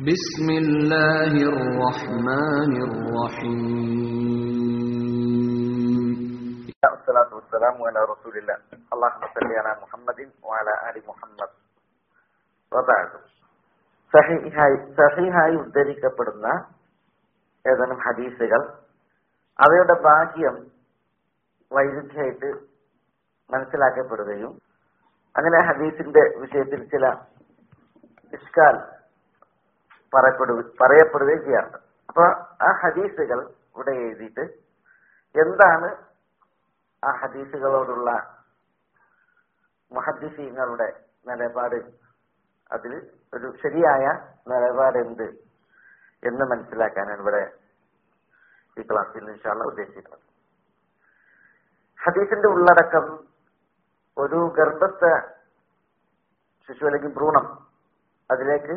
بسم الله الرحمن الرحيم والصلاة والسلام على رسول الله اللهم صل على محمد وعلى آل محمد وبعد സഹീഹായി സഹീഹായി ഉദ്ധരിക്കപ്പെടുന്ന ഏതാനും ഹദീസുകൾ അവയുടെ ഭാഗ്യം വൈരുദ്ധ്യമായിട്ട് മനസ്സിലാക്കപ്പെടുകയും അങ്ങനെ ഹദീസിന്റെ വിഷയത്തിൽ ചില ഇഷ്കാൽ പറയപ്പെടുക പറയപ്പെടുകയും ചെയ്യാറുണ്ട് അപ്പൊ ആ ഹദീസുകൾ ഇവിടെ എഴുതിയിട്ട് എന്താണ് ആ ഹദീസുകളോടുള്ള മഹദീസീങ്ങളുടെ നിലപാട് അതിൽ ഒരു ശരിയായ നിലപാട് എന്ത് എന്ന് മനസ്സിലാക്കാനാണ് ഇവിടെ ഈ ക്ലാസ്സിൽ ഇൻഷാല്ല ഉദ്ദേശിക്കുന്നത് ഹദീസിന്റെ ഉള്ളടക്കം ഒരു ഗർഭസ്ഥ ശിശു അല്ലെങ്കിൽ ഭ്രൂണം അതിലേക്ക്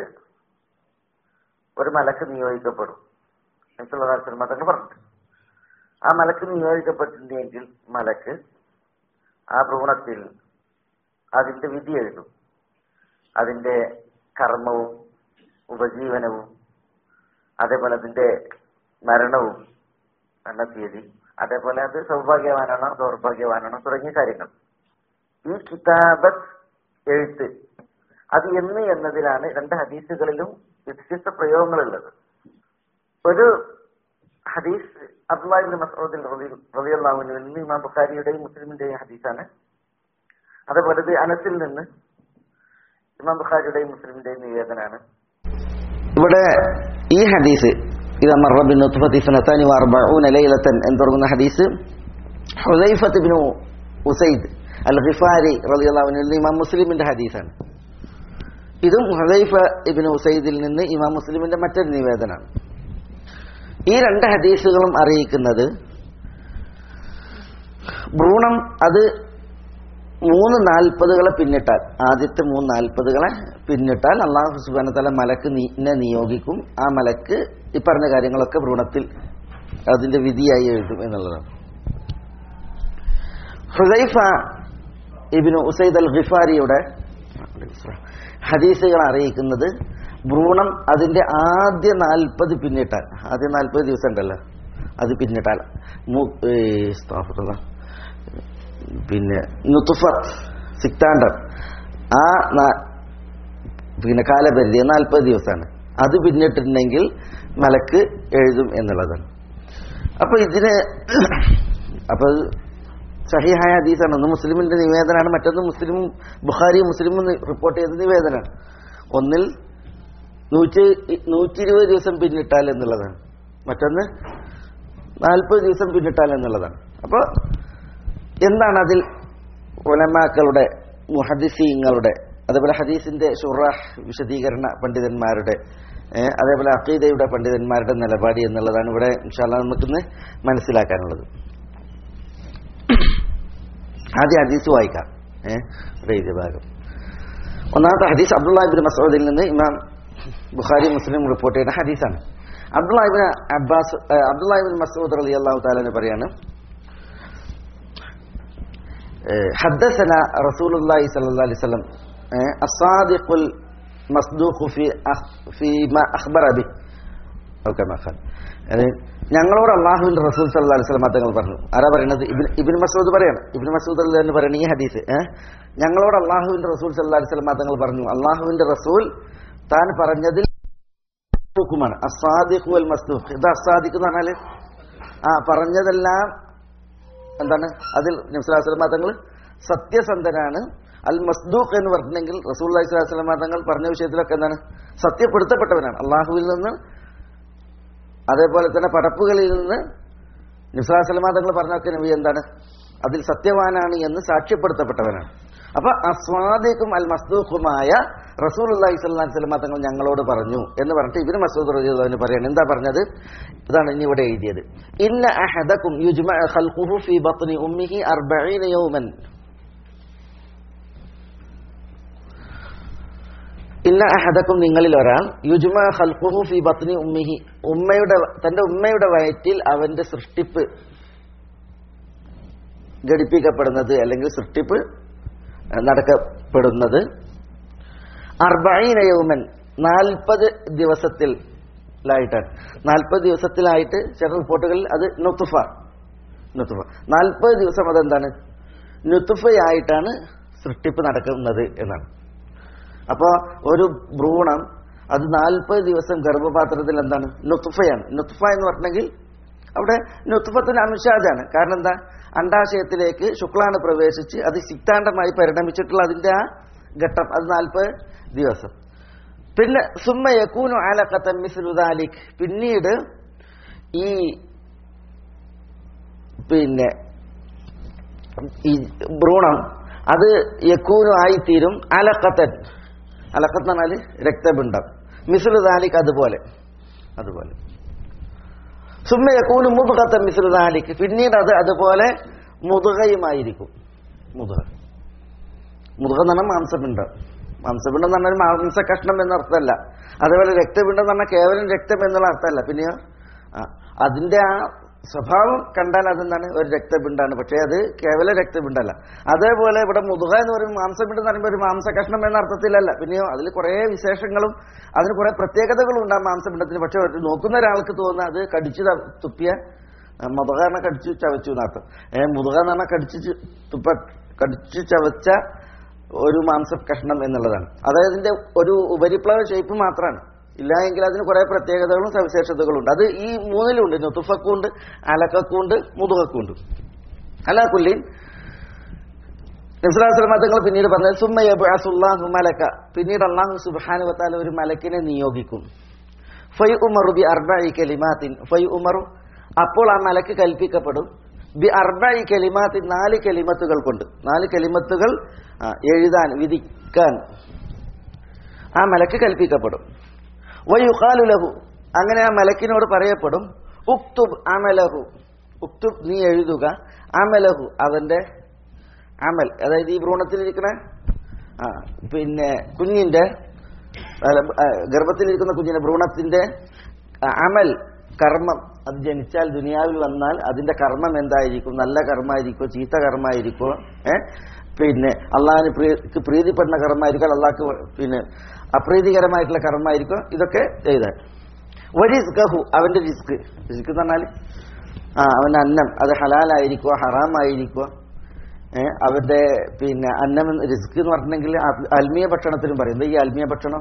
ഒരു മലക്ക് നിയോഗിക്കപ്പെടും എന്നുള്ളതാണ് മതങ്ങൾ പറഞ്ഞിട്ട് ആ മലക്ക് നിയോഗിക്കപ്പെട്ടിട്ടുണ്ടെങ്കിൽ മലക്ക് ആ ഭ്രൂണത്തിൽ അതിന്റെ വിധി എഴുതും അതിന്റെ കർമ്മവും ഉപജീവനവും അതേപോലെ അതിന്റെ മരണവും എന്ന തീയതി അതേപോലെ അത് സൗഭാഗ്യവാനാണോ ദൗർഭാഗ്യവാനാണോ തുടങ്ങിയ കാര്യങ്ങൾ ഈ കിതാബത്ത് എഴുത്ത് അത് എന്ന് എന്നതിലാണ് രണ്ട് ഹദീസുകളിലും വ്യത്യസ്ത പ്രയോഗങ്ങളുള്ളത് ഒരു ഹദീസ് അബ്ദുല്ലാഹിബിൻ മസൂദിൽ റബിയുള്ളാഹുവിന് നിന്ന് ഇമാം ബുഖാരിയുടെയും മുസ്ലിമിന്റെയും ഹദീസാണ് അതേപോലെ ഇത് അനസിൽ നിന്ന് ഇമാം ബുഖാരിയുടെയും മുസ്ലിമിന്റെയും നിവേദനാണ് ഇവിടെ ഈ ഹദീസ് ഇത് മറബിൻ നുത്ഫത്തി സനത്താനി വഅർബഊന ലൈലത്തൻ എന്ന് തുടങ്ങുന്ന ഹദീസ് ഹുദൈഫത്ത് ഇബ്നു ഉസൈദ് അൽ ഖിഫാരി റളിയല്ലാഹു അൻഹു ഇമാം മുസ്ലിമിന്റെ ഹദീസാണ് ഇതും ഹുദൈഫ ഇബ്നു ഉസൈദിൽ നിന്ന് ഇമാം മുസ്ലിമിന്റെ മറ്റൊരു നിവേദനമാണ് ഈ രണ്ട് ഹദീസുകളും അറിയിക്കുന്നത് ഭ്രൂണം അത് മൂന്ന് നാൽപ്പതുകളെ പിന്നിട്ടാൽ ആദ്യത്തെ മൂന്ന് നാൽപ്പതുകളെ പിന്നിട്ടാൽ അള്ളാഹു സുബാന തല മലക്ക് നീനെ നിയോഗിക്കും ആ മലക്ക് ഈ പറഞ്ഞ കാര്യങ്ങളൊക്കെ ഭ്രൂണത്തിൽ അതിന്റെ വിധിയായി എഴുതും എന്നുള്ളതാണ് ഹുദൈഫ ഇബിനു ഉസൈദ് അൽ ഖിഫാരിയുടെ ഹദീസുകൾ അറിയിക്കുന്നത് ഭ്രൂണം അതിന്റെ ആദ്യ നാൽപ്പത് പിന്നിട്ടാൽ ആദ്യ നാൽപ്പത് ദിവസം ഉണ്ടല്ലോ അത് പിന്നിട്ടാൽ പിന്നെ നുത്തുഫ സിക്താണ്ടർ ആ പിന്നെ കാലപരിധി നാൽപ്പത് ദിവസമാണ് അത് പിന്നിട്ടിട്ടുണ്ടെങ്കിൽ മലക്ക് എഴുതും എന്നുള്ളതാണ് അപ്പൊ ഇതിന് അപ്പൊ സഹിഹായ ഹദീസാണ് ഒന്ന് മുസ്ലിമിന്റെ നിവേദനമാണ് മറ്റൊന്ന് മുസ്ലിം ബുഖാരി മുസ്ലിമും റിപ്പോർട്ട് ചെയ്ത നിവേദനമാണ് ഒന്നിൽ നൂറ്റി നൂറ്റി ഇരുപത് ദിവസം പിന്നിട്ടാൽ എന്നുള്ളതാണ് മറ്റൊന്ന് നാൽപ്പത് ദിവസം പിന്നിട്ടാൽ എന്നുള്ളതാണ് അപ്പോൾ എന്താണ് അതിൽ ഉലമാക്കളുടെ മുഹദിസീങ്ങളുടെ അതേപോലെ ഹദീസിന്റെ ഷുറാഹ് വിശദീകരണ പണ്ഡിതന്മാരുടെ അതേപോലെ അക്കീദയുടെ പണ്ഡിതന്മാരുടെ നിലപാടി എന്നുള്ളതാണ് ഇവിടെ ഇൻഷാല്ല നമുക്കിന്ന് മനസ്സിലാക്കാനുള്ളത് ആദ്യ ഹദീസ് വായിക്കാം ഏഹ് ഭാഗം ഒന്നാമത്തെ ഹദീസ് അബ്ദുല്ലാഹിബിൻ മസൂദിൽ നിന്ന് ഇമാം ബുഖാരി മുസ്ലിം റിപ്പോർട്ട് ചെയ്യുന്ന ഹദീസാണ് Abdullah ibn Abbas Abdullah ibn Masood Ali അള്ളാഹു താലെന്ന് പറയാണ് حدثنا رسول الله صلى الله عليه وسلم الصادق المصدوق في فيما أخبر به أو كما قال يعني ഞങ്ങളോട് അള്ളാഹുവിന്റെ റസൂൽ സല്ലാ അലൈഹി സ്വലം തങ്ങൾ പറഞ്ഞു ആരാ പറയുന്നത് ഇബിൻ ഇബിൻ മസൂദ് പറയാണ് ഇബിൻ മസൂദ് എന്ന് പറയുന്ന ഈ ഹദീസ് ഞങ്ങളോട് അള്ളാഹുവിന്റെ റസൂൽ സല്ലാ അലൈഹി സ്വലം തങ്ങൾ പറഞ്ഞു അള്ളാഹുവിന്റെ റസൂൽ താൻ പറഞ്ഞതിൽ ുമാണ് അസാദിഖു അൽ മസ്ദൂഖ് ഇത് അസാദിഖ് എന്ന് പറഞ്ഞാല് ആ പറഞ്ഞതെല്ലാം എന്താണ് അതിൽ നബ്സുലാസ്ലമ തങ്ങൾ സത്യസന്ധനാണ് അൽ മസ്ദൂഖ് എന്ന് പറഞ്ഞിട്ടുണ്ടെങ്കിൽ റസൂൽ അലൈഹി സ്വലാസ്ലമ തങ്ങൾ പറഞ്ഞ വിഷയത്തിലൊക്കെ എന്താണ് സത്യപ്പെടുത്തപ്പെട്ടവനാണ് അള്ളാഹുവിൽ നിന്ന് അതേപോലെ തന്നെ പടപ്പുകളിൽ നിന്ന് നിസ്ലാസ്ലമ തങ്ങൾ പറഞ്ഞൊക്കെ നബി എന്താണ് അതിൽ സത്യവാനാണ് എന്ന് സാക്ഷ്യപ്പെടുത്തപ്പെട്ടവനാണ് അപ്പൊ അസ്വാദിക്കും അൽ മസ്ദൂഖുമായ റസൂൽ അള്ളാഹി സ്വല്ലാ സ്വലമ തങ്ങൾ ഞങ്ങളോട് പറഞ്ഞു എന്ന് പറഞ്ഞിട്ട് ഇവര് മസൂദ് റജിന് പറയാണ് എന്താ പറഞ്ഞത് ഇതാണ് ഇനി ഇവിടെ എഴുതിയത് ഇന്ന അഹദക്കും ഖൽഖുഹു ഫീ ബത്നി ഉമ്മിഹി അർബഈന യൗമൻ ഇന്ന അഹദക്കും നിങ്ങളിൽ ഒരാൾ യുജ്മ ഖൽഖുഹു ഫീ ബത്നി ഉമ്മിഹി ഉമ്മയുടെ തന്റെ ഉമ്മയുടെ വയറ്റിൽ അവന്റെ സൃഷ്ടിപ്പ് ഘടിപ്പിക്കപ്പെടുന്നത് അല്ലെങ്കിൽ സൃഷ്ടിപ്പ് നടക്കപ്പെടുന്നത് അർബഈന യൗമൻ നാൽപ്പത് ദിവസത്തിലായിട്ടാണ് നാൽപ്പത് ദിവസത്തിലായിട്ട് ചില റിപ്പോർട്ടുകളിൽ അത് നുത്തുഫ നുത്തുഫ നാൽപ്പത് ദിവസം അതെന്താണ് നുത്തുഫയായിട്ടാണ് സൃഷ്ടിപ്പ് നടക്കുന്നത് എന്നാണ് അപ്പോൾ ഒരു ഭ്രൂണം അത് നാൽപ്പത് ദിവസം ഗർഭപാത്രത്തിൽ എന്താണ് നുത്തുഫയാണ് നുത്തുഫ എന്ന് പറഞ്ഞെങ്കിൽ അവിടെ നുത്തുഫത്തിന് അനുഷാദാണ് കാരണം എന്താ അണ്ടാശയത്തിലേക്ക് ശുക്ലാണ് പ്രവേശിച്ച് അത് സിക്താണ്ഡമായി പരിണമിച്ചിട്ടുള്ള അതിന്റെ ആ ഘട്ടം അത് നാൽപ്പത് ദിവസം പിന്നെ സുമ്മ യക്കൂനു ആലക്കത്തൻ മിസ്ലുദാലിക് പിന്നീട് ഈ പിന്നെ ഈ ഭ്രൂണം അത് യക്കൂനു ആയിത്തീരും അലക്കത്തൻ അലക്കത്ത് എന്ന് പറഞ്ഞാൽ രക്തപിണ്ഡം മിസ്ലുദാലിക് അതുപോലെ അതുപോലെ സുമ്മ യക്കൂനു മുതുകത്തൻ മിസ്ലുദാലിക് പിന്നീട് അത് അതുപോലെ മുതുകയുമായിരിക്കും മുതുക മുതുക എന്ന് പറഞ്ഞാൽ മാംസപിണ്ഡം മാംസപിണ്ഡം എന്ന് പറഞ്ഞാൽ മാംസ കഷ്ണം എന്ന അർത്ഥമല്ല അതേപോലെ രക്തപിണ്ഡം എന്ന് പറഞ്ഞാൽ കേവലം രക്തം എന്നുള്ള അർത്ഥമല്ല പിന്നെയോ ആ, അതിന്റെ ആ സ്വഭാവം കണ്ടാൽ അതെന്താണ് ഒരു രക്തപിണ്ഡാണ് പക്ഷേ അത് കേവല രക്തപിണ്ഡല്ല അതേപോലെ ഇവിടെ മുതുക എന്ന് പറയുമ്പോൾ മാംസപിണ്ഡം എന്ന് പറയുമ്പോൾ ഒരു മാംസ കഷ്ണം എന്ന അർത്ഥത്തിലല്ല പിന്നെയോ അതിൽ കുറേ വിശേഷങ്ങളും അതിന് കുറേ പ്രത്യേകതകളും ഉണ്ട് ആ മാംസപിണ്ഡത്തിന് പക്ഷെ ഒരു നോക്കുന്ന ഒരാൾക്ക് തോന്നുന്ന അത് കടിച്ചു ത- തുപ്പിയ മുതുക എന്ന് കടിച്ചു ചവച്ചു എന്നർത്ഥം ഏഹ് മുതുക എന്ന് പറഞ്ഞാൽ കടിച്ചു ചു- തുപ്പ കടിച്ചു ചവച്ച ഒരു മാംസ കഷ്ണം എന്നുള്ളതാണ് അതായത് ഇതിന്റെ ഒരു ഉപരിപ്ലവ ഷേപ്പ് മാത്രമാണ് ഇല്ല എങ്കിൽ അതിന് കുറെ പ്രത്യേകതകളും സവിശേഷതകളും ഉണ്ട് അത് ഈ മൂന്നിലുണ്ട് നുത്തുഫക്കുണ്ട് അലക്കക്കുണ്ട് മുതുകക്കുണ്ട് അല്ല കുല്ലിൻ നബ്സുലാസ്ലമ തങ്ങൾ പിന്നീട് പറഞ്ഞത് സുമ്മയബുല്ലാഹു മലക്ക പിന്നീട് അള്ളാഹു സുബാനു വത്താല ഒരു മലക്കിനെ നിയോഗിക്കും ഫൈ ഉമറു ബി അർബഇ കലിമാത്തിൻ ഫൈ ഉമറു അപ്പോൾ ആ മലക്ക് കൽപ്പിക്കപ്പെടും ബി അർബഇ കലിമാത്തിൻ നാല് കലിമത്തുകൾ കൊണ്ട് നാല് കലിമത്തുകൾ ആ, എഴുതാൻ വിധിക്കാൻ ആ മലക്ക് കൽപ്പിക്കപ്പെടും വയുഖാലു ലഹു അങ്ങനെ ആ മലക്കിനോട് പറയപ്പെടും ഉക്തുബ് അമലഹു ഉക്തുബ് നീ എഴുതുക അമലഹു അവന്റെ അമൽ അതായത് ഈ ഭ്രൂണത്തിലിരിക്കുന്ന ആ പിന്നെ കുഞ്ഞിന്റെ അല്ല, ആ, ഗർഭത്തിലിരിക്കുന്ന കുഞ്ഞിന്റെ ഭ്രൂണത്തിന്റെ ആ, അമൽ കർമ്മം അത് ജനിച്ചാൽ ദുനിയാവിൽ വന്നാൽ അതിന്റെ കർമ്മം എന്തായിരിക്കും നല്ല കർമ്മമായിരിക്കോ ചീത്ത കർമ്മമായിരിക്കോ ഏ പിന്നെ അള്ളാഹിന് പ്രീ- പ്രീതിപ്പെടുന്ന കർമ്മമായിരിക്കും അള്ളാഹ്ക്ക് പിന്നെ അപ്രീതികരമായിട്ടുള്ള കർമ്മമായിരിക്കും ഇതൊക്കെ എഴുതാൻ വരിസ്കഹു അവന്റെ റിസ്ക് റിസ്ക് എന്ന് പറഞ്ഞാൽ ആ അവന്റെ അന്നം അത് ഹലാലായിരിക്കോ ഹറാമായിരിക്കോ ഏഹ് അവരുടെ പിന്നെ അന്നം റിസ്ക് എന്ന് പറഞ്ഞിട്ടുണ്ടെങ്കിൽ ആ- ആത്മീയ ഭക്ഷണത്തിലും പറയും എന്താ ഈ ആത്മീയ ഭക്ഷണം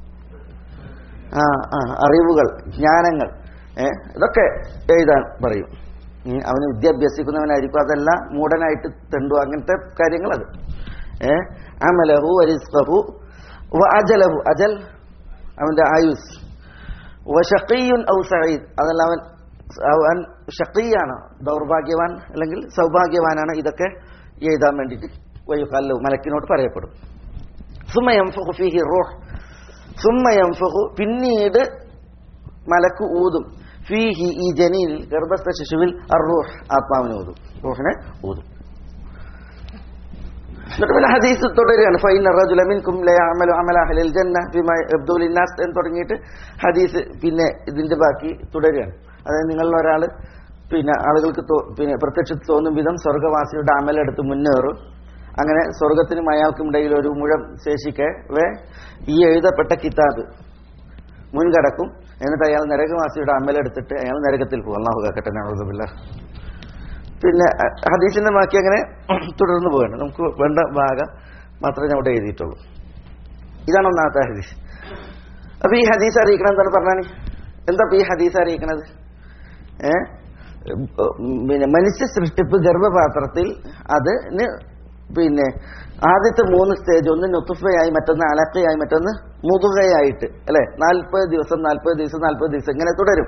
ആ ആ അറിവുകൾ ജ്ഞാനങ്ങൾ ഏഹ് ഇതൊക്കെ എഴുതാൻ പറയും ഉം, അവന് വിദ്യ അഭ്യസിക്കുന്നവനായിരിക്കും അതല്ല മൂടനായിട്ട് തെണ്ടു അങ്ങനത്തെ കാര്യങ്ങൾ അത് ഏഹ് അമലഹു വരിസ്കഹു വ അജലഹു അജൽ അവന്റെ ആയുസ് വഷഖിയുൻ ഔ സഈദ് അതല്ല അവൻ അവൻ ഷഖിയാണ് ദൗർഭാഗ്യവാൻ അല്ലെങ്കിൽ സൗഭാഗ്യവാനാണ് ഇതൊക്കെ എഴുതാൻ വേണ്ടിയിട്ട് വയുക്കല്ലു മലക്കിനോട് പറയപ്പെടും സുമയംഫു ഫീഹി റൂഹ് സുമയംഫു പിന്നീട് മലക്ക് ഊതും ഫീഹി ഈ ജനീൽ ഗർഭസ്ഥ ശിശുവിൽ അറൂഹ് ആത്മാവിനെ ഊതും റൂഹിനെ ഊതും എന്നിട്ട് പിന്നെ ഹദീസ് തുടരുകയാണ് ഫൈന റജുല മിൻകും ലയഅമലു അമല അഹ്ലിൽ ജന്ന ബിമാ യബ്ദു ലിന്നാസ് എന്ന് തുടങ്ങിയിട്ട് ഹദീസ് പിന്നെ ഇതിന്റെ ബാക്കി തുടരുകയാണ് അതായത് നിങ്ങളിൽ ഒരാൾ പിന്നെ ആളുകൾക്ക് തോ- പിന്നെ പ്രത്യക്ഷത്തിൽ തോന്നും വിധം സ്വർഗവാസിയുടെ അമലെടുത്ത് മുന്നേറും അങ്ങനെ സ്വർഗത്തിനും അയാൾക്കും ഇടയിൽ ഒരു മുഴം ശേഷിക്കെ വേ ഈ എഴുതപ്പെട്ട കിതാബ് മുൻകടക്കും എന്നിട്ട് അയാൾ നരകവാസിയുടെ അമലെടുത്തിട്ട് അയാൾ നരകത്തിൽ പോകും അള്ളാഹു കാക്കട്ടെ നഅൂദുബില്ലാ പിന്നെ അഹ് ഹദീസിന്റെ ബാക്കി അങ്ങനെ തുടർന്ന് പോവുകയാണ് നമുക്ക് വേണ്ട ഭാഗം മാത്രമേ ഞാൻ ഇവിടെ എഴുതിയിട്ടുള്ളൂ ഇതാണ് ഒന്നാമത്തെ ഹദീസ് അപ്പൊ ഈ ഹദീസ് അറിയിക്കണം എന്താണ് പറഞ്ഞാണ് എന്താ ഇപ്പൊ ഈ ഹദീസ് അറിയിക്കണത് ഏ ഉം, പിന്നെ മനുഷ്യ സൃഷ്ടിപ്പ് ഗർഭപാത്രത്തിൽ അതിന് പിന്നെ ആദ്യത്തെ മൂന്ന് സ്റ്റേജ് ഒന്ന് നുത്തുഫയായി മറ്റൊന്ന് അലക്കയായി മറ്റൊന്ന് മുതുകയായിട്ട് അല്ലെ നാൽപ്പത് ദിവസം നാൽപ്പത് ദിവസം നാൽപ്പത് ദിവസം ഇങ്ങനെ തുടരും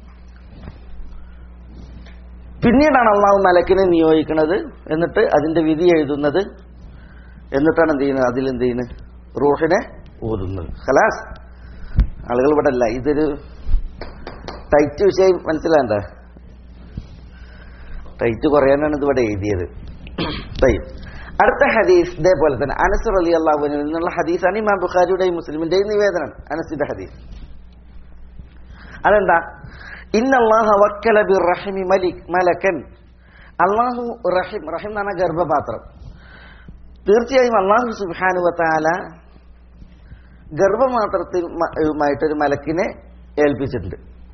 പിന്നീടാണ് അള്ളാഹു മലക്കിനെ നിയോഗിക്കുന്നത് എന്നിട്ട് അതിന്റെ വിധി എഴുതുന്നത് എന്നിട്ടാണ് എന്ത് ചെയ്യുന്നത് അതിൽ എന്ത് ചെയ്യുന്നത് റൂഹിനെ ഊതുന്നത് ഖലാസ് ആളുകൾ ഇവിടെ അല്ല ഇതൊരു ടൈറ്റ് വിഷയം മനസ്സിലാണ്ട ടൈറ്റ് കുറയാനാണ് ഇത് ഇവിടെ എഴുതിയത് തയ്യം. അടുത്ത ഹദീസ് ഇതേപോലെ തന്നെ അനസ് അലി അള്ളാഹുവിനിൽ നിന്നുള്ള ഹദീസാണ് ഇമാം ബുഖാരിയുടെയും മുസ്ലിമിന്റെയും നിവേദനം അനസിന്റെ ഹദീസ് അതെന്താ ഇന്നല്ലാഹ വക്കല ബിർ റഹിമി മലിക് മലക്കൻ അള്ളാഹു റഹിം റഹിം എന്ന് പറഞ്ഞ ഗർഭപാത്രം തീർച്ചയായും അള്ളാഹു സുബാനുവത്താല ഗർഭമാത്രത്തിലുമായിട്ടൊരു മലക്കിനെ ഏൽപ്പിച്ചിട്ടുണ്ട്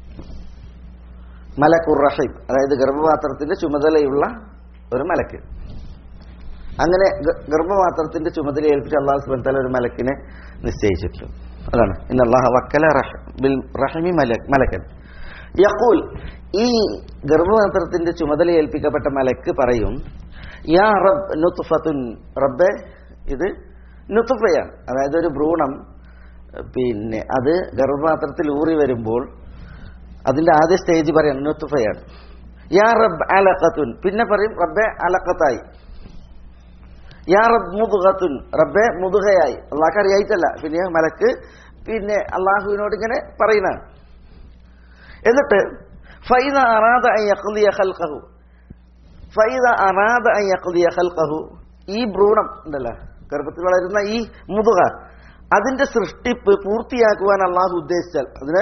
മലക്കുർ റഹീം അതായത് ഗർഭപാത്രത്തിന്റെ ചുമതലയുള്ള ഒരു മലക്ക് അങ്ങനെ ഗ- ഗർഭപാത്രത്തിന്റെ ചുമതല ഏൽപ്പിച്ച് അള്ളാഹു സുബാൻ തല ഒരു മലക്കിനെ നിശ്ചയിച്ചിട്ടുണ്ട് അതാണ് ഇന്ന് അള്ളാഹു വക്കല റഹ- ബിൽ റഹമി മല- മലക്കൻ യഖൂൽ ഈ ഗർഭപാത്രത്തിന്റെ ചുമതല ഏൽപ്പിക്കപ്പെട്ട മലക്ക് പറയും യാ റബ്ബ് നുത്ഫത്തുൻ റബ്ബെ ഇത് നുത്തുഫയാണ് അതായത് ഒരു ഭ്രൂണം പിന്നെ അത് ഗർഭപാത്രത്തിൽ ഊറി വരുമ്പോൾ അതിന്റെ ആദ്യ സ്റ്റേജ് പറയാണ് നുത്തുഫയാണ് യാ റബ്ബ് അലഖത്തുൻ പിന്നെ പറയും റബ്ബെ അലഖത്തായി യാ റബ്ബ് മുതുകത്തുൻ റബ്ബെ മുതുകയായി അള്ളാഹ് അറിയായിട്ടല്ല പിന്നെ മലക്ക് പിന്നെ അള്ളാഹുവിനോട് ഇങ്ങനെ പറയുന്നതാണ് എന്നിട്ട് ഫൈദ അറാദ അൻ യഖ്ലിയ ഖൽഖഹു ഫൈദ അറാദ അൻ യഖ്ലിയ ഖൽഖഹു ഈ ഭ്രൂണം ഉണ്ടല്ലോ ഗർഭത്തിൽ വളരുന്ന ഈ മുതുക അതിന്റെ സൃഷ്ടിപ്പ് പൂർത്തിയാക്കുവാൻ അള്ളാഹു ഉദ്ദേശിച്ചാൽ അതിനെ